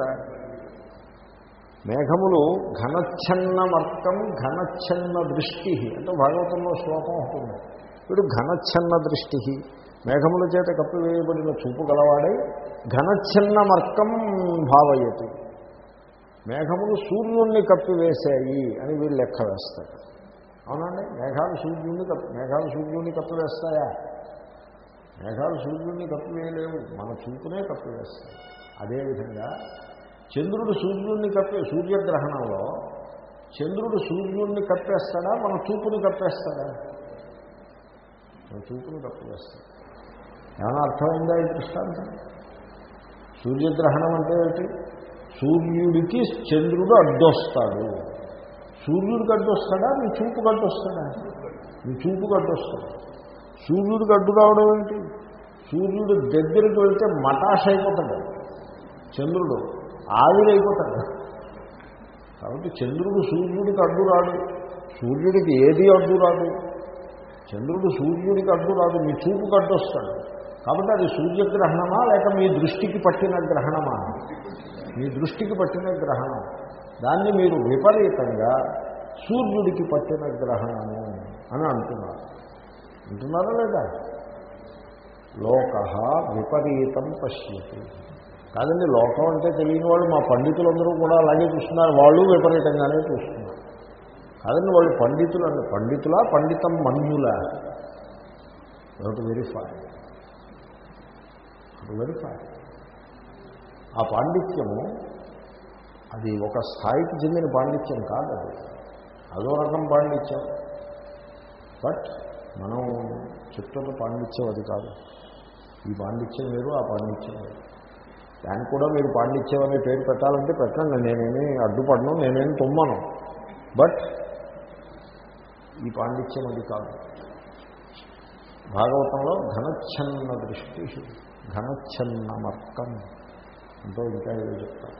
మేఘములు ఘనచ్ఛన్నమర్కం ఘనచ్ఛన్న దృష్టి అంటే భాగవతంలో శ్లోకం ఉంటుంది వీడు ఘనచ్ఛన్న దృష్టి మేఘముల చేత కప్పివేయబడిన చూపు గలవాడై ఘనచ్ఛన్నమర్కం భావయతి మేఘములు సూర్యుణ్ణి కప్పివేశాయి అని వీళ్ళు లెక్క వేస్తారు అవునండి మేఘాలు సూర్యుడిని కప్పి మేఘాలు సూర్యుడిని కప్పివేస్తాయా మేఘాలు సూర్యుడిని కప్పివేయలేవు మన చూపునే కప్పివేస్తాయి అదేవిధంగా చంద్రుడు సూర్యుడిని కప్పే సూర్యగ్రహణంలో చంద్రుడు సూర్యుడిని కప్పేస్తాడా మన చూపుని కప్పేస్తాడా మన చూపుని కప్పివేస్తాడు ఏమైనా అర్థమైందా ఈ దృష్టాంతం సూర్యగ్రహణం అంటే ఏమిటి సూర్యుడికి చంద్రుడు అడ్డొస్తాడు సూర్యుడికి అడ్డొస్తాడా నీ చూపుకి అడ్డొస్తాడా నీ చూపుకి అడ్డొస్తాడు సూర్యుడికి అడ్డు రావడం ఏంటి సూర్యుడు దగ్గరికి వెళ్తే మటాష్ అయిపోతాడు చంద్రుడు ఆవిరైపోతాడు కాబట్టి చంద్రుడు సూర్యుడికి అడ్డు రాడు సూర్యుడికి ఏది అడ్డు రాదు చంద్రుడు సూర్యుడికి అడ్డు రాదు మీ చూపుకి అడ్డు వస్తాడు కాబట్టి అది సూర్యగ్రహణమా లేక మీ దృష్టికి పట్టిన గ్రహణమా మీ దృష్టికి పట్టిన గ్రహణం దాన్ని మీరు విపరీతంగా సూర్యుడికి పట్టిన గ్రహణము అని అంటున్నారు అంటున్నారా లేదా లోక విపరీతం పశ్యతి కాదండి లోకం అంటే తెలియని వాళ్ళు మా పండితులందరూ కూడా అలాగే చూస్తున్నారు వాళ్ళు విపరీతంగానే చూస్తున్నారు కాదండి వాళ్ళు పండితులు అంటే పండితులా పండితం మన్యులా టు వెరిఫై వెరిఫై ఆ పాండిత్యము అది ఒక స్థాయికి చెందిన పాండిత్యం కాదు అది అదో రకం పాండిత్యం బట్ మనం చెప్తున్న పాండిత్యం అది కాదు ఈ పాండిత్యం వేరు ఆ పాండిత్యం వేరు దానికి కూడా మీరు పాండిత్యం అనే పేరు పెట్టాలంటే పెట్టండి నేనేమి అడ్డుపడను నేనేమి తుమ్మను బట్ ఈ పాండిత్యం అది కాదు భాగవతంలో ఘనచ్ఛన్న దృష్టి ఘనచ్ఛన్న మర్కం అంటూ ఇంకా ఏదో చెప్తారు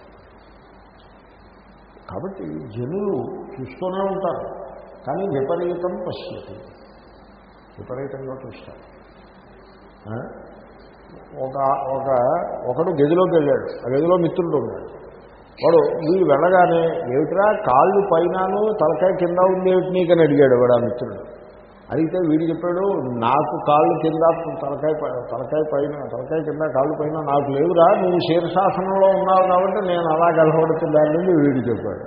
కాబట్టి జనులు చూస్తూనే ఉంటారు కానీ విపరీతం పశ్యతి విపరీతంగా చూస్తారు ఆ? ఒక ఒక ఒకడు గదిలోకి వెళ్ళాడు ఆ గదిలో మిత్రుడు ఉన్నాడు వాడు వీడు వెళ్ళగానే ఏమిట్రా కాళ్ళు పైనను తలకాయ కింద ఉంది ఏమిటి నీకని అడిగాడు వాడు ఆ మిత్రుడు అడిగితే వీడు చెప్పాడు నాకు కాళ్ళు కింద తలకాయ పై- తలకాయ పైన తలకాయ కింద కాళ్ళు పైన నాకు లేవురా నువ్వు శీర్షాసనంలో ఉన్నావు కాబట్టి నేను అలా కలవడుతున్నానని వీడు చెప్పాడు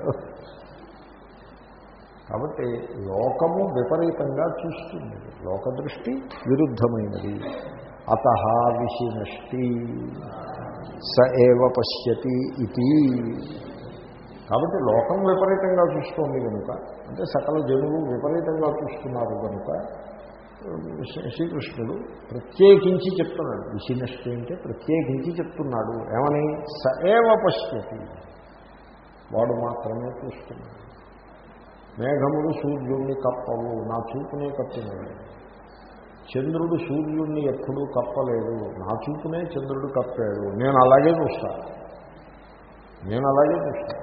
కాబట్టి లోకము విపరీతంగా చూస్తుంది లోక దృష్టి విరుద్ధమైనది అత విషినష్టి స ఏవ పశ్యతి ఇది కాబట్టి లోకం విపరీతంగా చూస్తోంది కనుక అంటే సకల జనులు విపరీతంగా చూస్తున్నారు కనుక శ్రీ- శ్రీకృష్ణుడు ప్రత్యేకించి చెప్తున్నాడు విషినష్టి అంటే ప్రత్యేకించి చెప్తున్నాడు ఏమని స ఏవ పశ్యతి వాడు మాత్రమే చూస్తున్నాడు మేఘములు సూర్యుడిని కప్పవు నా చూపునే కప్పినవి చంద్రుడు సూర్యుడిని ఎప్పుడూ కప్పలేదు నా చూపునే చంద్రుడు కప్పాడు నేను అలాగే చూస్తాను నేను అలాగే చూస్తాను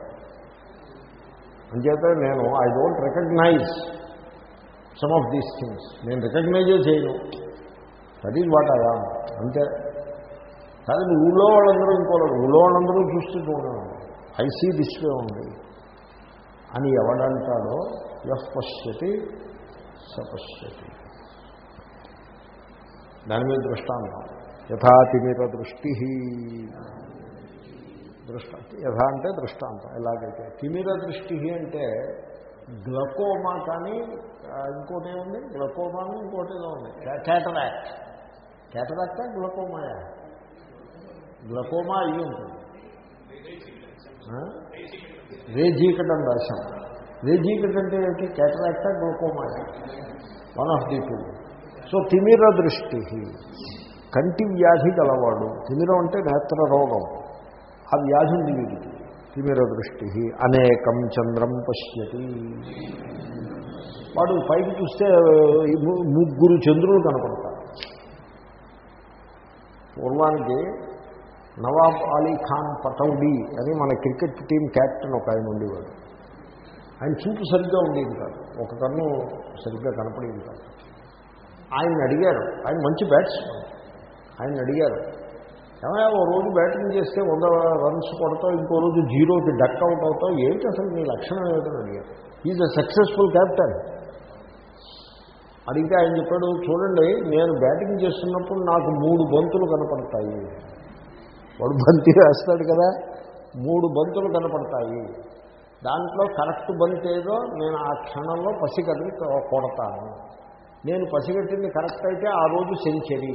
అంచేత నేను I don't recognise some of these things నేను రికగ్నైజే చేయను దట్ ఈజ్ వాట్ అలా అంతే కానీ ఊళ్ళో వాళ్ళందరూ ఇంకోళ్ళు ఊళ్ళో వాళ్ళందరూ చూస్తూ చూడడం ఐ సీ దిస్ వే ఉంది అని ఎవడంటాడో యః పశ్యతి సపశ్యతి దాని మీద దృష్టాంతం యథాతిమిర దృష్టి దృష్ట యథా అంటే దృష్టాంతం ఎలాగైతే తిమిర దృష్టి అంటే గ్లకోమా కానీ ఆ, ఇంకోటి ఏముంది గ్లకోమాను ఇంకోటి ఏదో ఉంది క్యాటరాక్ట్ క్యాటరాక్టా గ్లకోమాయా గ్లకోమా అయ్యి ఉంటుంది ఆ? రేజీకట్ అని రాశాం రేజీకట్ అంటే ఏమిటి క్యాటరాక్టా గ్లకోమాయా one of the two so తిమిర దృష్టి కంటి వ్యాధి గలవాడు తిమిరం అంటే నేత్ర రోగం ఆ వ్యాధి ఉంది వీడికి తిమిర దృష్టి అనేకం చంద్రం పశ్యతి వాడు పైకి చూస్తే ఈ ము- ముగ్గురు చంద్రులు కనపడతారు పూర్వానికి నవాబ్ అలీ ఖాన్ పటౌడీ అని మన క్రికెట్ టీం క్యాప్టెన్ ఒక ఆయన ఉండేవాడు ఆయన చూపు సరిగ్గా ఉండేది కాదు ఒక కన్ను సరిగ్గా కనపడేది కాదు ఆయన అడిగారు ఆయన మంచి బ్యాట్స్మెన్ ఆయన అడిగారు ఏమయ్యా ఓ రోజు బ్యాటింగ్ చేస్తే వంద రన్స్ కొడతావు ఇంకో రోజు జీరోకి డక్ అవుట్ అవుతావు ఏంటి అసలు నీ లక్షణం ఏమిటని అడిగారు ఈజ్ అ సక్సెస్ఫుల్ క్యాప్టెన్ అడిగితే ఆయన చెప్పాడు చూడండి నేను బ్యాటింగ్ చేస్తున్నప్పుడు నాకు మూడు బంతులు కనపడతాయి వాడు బంతి వేస్తాడు కదా మూడు బంతులు కనపడతాయి దాంట్లో కరెక్ట్ బంతి ఏదో నేను ఆ క్షణంలో పసిగట్టి కొడతాను నేను పసిగట్టింది కరెక్ట్ అయితే ఆ రోజు సెంచరీ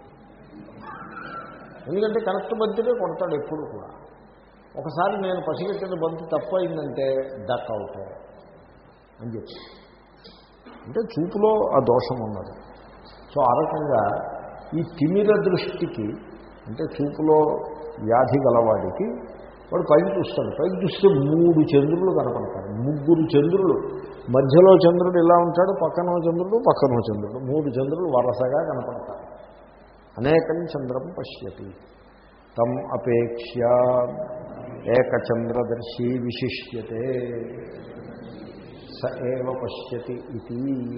ఎందుకంటే కరెక్ట్ బంతినే కొడతాడు ఎప్పుడు కూడా ఒకసారి నేను పసిగట్టిన బంతి తప్పు అయిందంటే డక్ అవుతాయి అని చెప్పి అంటే చూపులో ఆ దోషం ఉన్నది సో ఆ రకంగా ఈ తిమిర దృష్టికి అంటే చూపులో వ్యాధి గలవాడికి వాడు పైకి చూస్తాడు పైకి చూస్తే మూడు చంద్రులు కనపడతారు ముగ్గురు చంద్రులు మధ్యలో చంద్రుడు ఇలా ఉంటాడు పక్కనో చంద్రుడు పక్కనో చంద్రుడు మూడు చంద్రులు వరసగా కనపడతారు అనేకం చంద్రం పశ్యతి తం అపేక్ష ఏకచంద్రదర్శి విశిష్యతే స ఏవ పశ్యతి ఇది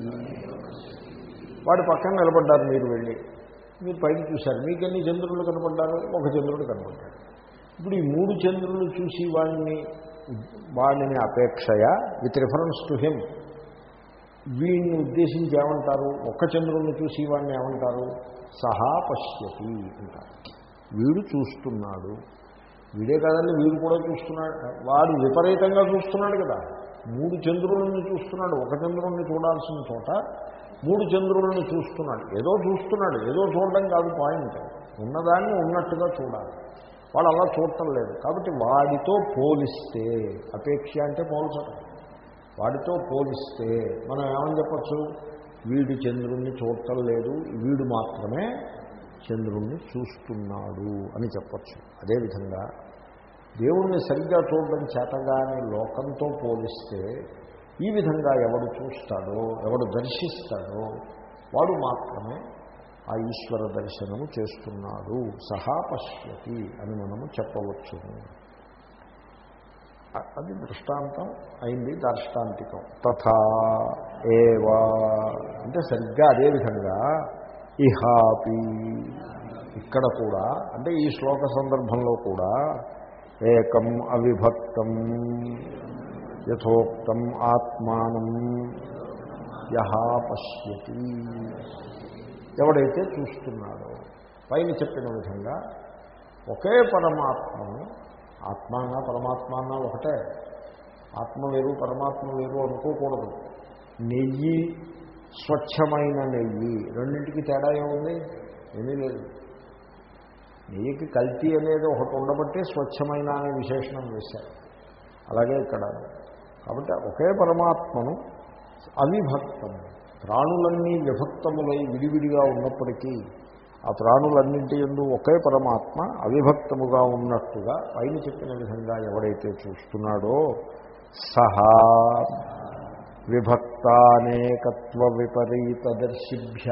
వాడు పక్కన నిలబడ్డారు మీరు వెళ్ళి మీరు పైకి చూశారు మీకు ఎన్ని చంద్రులు కనపడ్డారు ఒక చంద్రుడు కనపడ్డాడు ఇప్పుడు ఈ మూడు చంద్రులు చూసి వాడిని వాడిని అపేక్షయ విత్ రిఫరెన్స్ టు హిమ్ వీడిని ఉద్దేశించి ఏమంటారు ఒక్క చంద్రుడిని చూసి వాడిని ఏమంటారు సహా పశ్యతి అంటారు వీడు చూస్తున్నాడు వీడే కాదండి వీడు కూడా చూస్తున్నాడు వాడు విపరీతంగా చూస్తున్నాడు కదా మూడు చంద్రులను చూస్తున్నాడు ఒక చంద్రుడిని చూడాల్సిన చోట మూడు చంద్రులను చూస్తున్నాడు ఏదో చూస్తున్నాడు ఏదో చూడడం కాదు పాయింట్ ఉన్నదాన్ని ఉన్నట్టుగా చూడాలి వాడు అలా చూడటం లేదు కాబట్టి వాడితో పోలిస్తే అపేక్ష అంటే పోల్చడం వాడితో పోలిస్తే మనం ఏమని చెప్పచ్చు వీడు చంద్రుణ్ణి చూడటం లేదు వీడు మాత్రమే చంద్రుణ్ణి చూస్తున్నాడు అని చెప్పచ్చు అదేవిధంగా దేవుణ్ణి సరిగ్గా చూడడం చేతగానే లోకంతో పోలిస్తే ఈ విధంగా ఎవడు చూస్తాడో ఎవడు దర్శిస్తాడో వాడు మాత్రమే ఆ ఈశ్వర దర్శనము చేస్తున్నాడు సహా పశ్యతి అని మనము చెప్పవచ్చును అ- అది దృష్టాంతం అయింది దార్ష్టాంతికం తథా ఏవా అంటే సరిగ్గా అదేవిధంగా ఇహాపి ఇక్కడ కూడా అంటే ఈ శ్లోక సందర్భంలో కూడా ఏకం అవిభక్తం యథోక్తం ఆత్మానం యహ పశ్యతి ఎవడైతే చూస్తున్నాడో పైన చెప్పిన విధంగా ఒకే పరమాత్మను ఆత్మ అన్నా పరమాత్మ అన్నా ఒకటే ఆత్మ వేరు పరమాత్మ వేరు అనుకోకూడదు నెయ్యి స్వచ్ఛమైన నెయ్యి రెండింటికి తేడా ఏముంది ఏమీ లేదు నెయ్యికి కల్తీ అనేది ఒకటి ఉండబట్టి స్వచ్ఛమైన అనే విశేషణం వేశారు అలాగే ఇక్కడ కాబట్టి ఒకే పరమాత్మను అవిభక్తం ప్రాణులన్నీ విభక్తములై విడివిడిగా ఉన్నప్పటికీ ఆ ప్రాణులన్నింటి ఎందు ఒకే పరమాత్మ అవిభక్తముగా ఉన్నట్టుగా పైన చెప్పిన విధంగా ఎవడైతే చూస్తున్నాడో సహా విభక్తానేకత్వ విపరీతదర్శిభ్య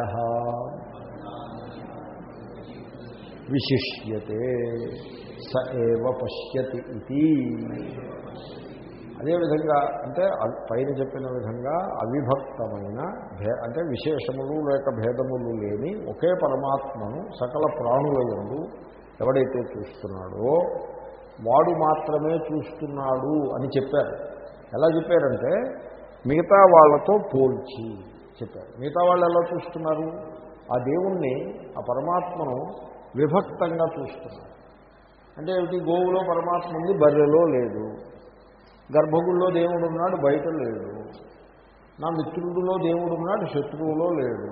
విశిష్యతే స ఏవ పశ్యతి ఇది అదేవిధంగా అంటే అవి- పైన చెప్పిన విధంగా అవిభక్తమైన భే అంటే విశేషములు లేక భేదములు లేని ఒకే పరమాత్మను సకల ప్రాణుల యందు ఎవడైతే చూస్తున్నాడో వాడు మాత్రమే చూస్తున్నాడు అని చెప్పారు ఎలా చెప్పారంటే మిగతా వాళ్ళతో పోల్చి చెప్పారు మిగతా వాళ్ళు ఎలా చూస్తున్నారు ఆ దేవుణ్ణి ఆ పరమాత్మను విభక్తంగా చూస్తున్నారు అంటే ఏమిటి గోవులో పరమాత్మ ఉంది బర్రెలో లేదు గర్భగుడిలో దేవుడు ఉన్నాడు బయట లేడు నా మిత్రుడిలో దేవుడు ఉన్నాడు శత్రువులో లేడు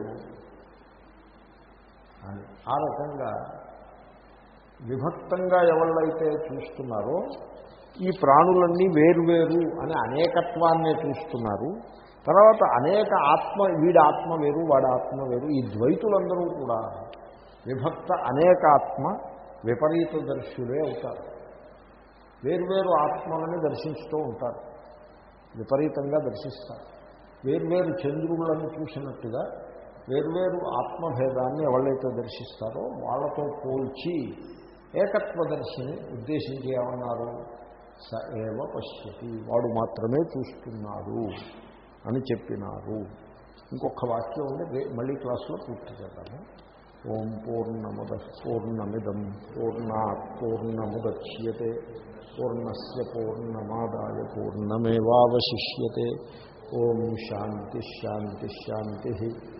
అని ఆ రకంగా విభక్తంగా ఎవళ్ళైతే చూస్తున్నారో ఈ ప్రాణులన్నీ వేరువేరు అని అనేకత్వాన్నే చూస్తున్నారు తర్వాత అనేక ఆత్మ వీడి ఆత్మ వేరు వాడి ఆత్మ వేరు ఈ ద్వైతులందరూ కూడా విభక్త అనేకాత్మ విపరీత దర్శులే అవుతారు వేర్వేరు ఆత్మలని దర్శిస్తూ ఉంటారు విపరీతంగా దర్శిస్తారు వేర్వేరు చంద్రులను చూసినట్టుగా వేర్వేరు ఆత్మభేదాన్ని ఎవరైతే దర్శిస్తారో వాళ్ళతో పోల్చి ఏకత్వదర్శిని ఉద్దేశించి ఏమన్నారు స ఏవ పశ్యతి వాడు మాత్రమే చూస్తున్నాడు అని చెప్పినారు ఇంకొక వాక్యం ఉంది రే- మళ్ళీ క్లాసులో పూర్తి చేద్దాము ఓం పూర్ణముద పూర్ణమిదం పూర్ణా పూర్ణముద్యతే పూర్ణస్ పూర్ణమాదాయ పూర్ణమేవాశిష్యతే ఓం శాంతి శాంతి శాంతి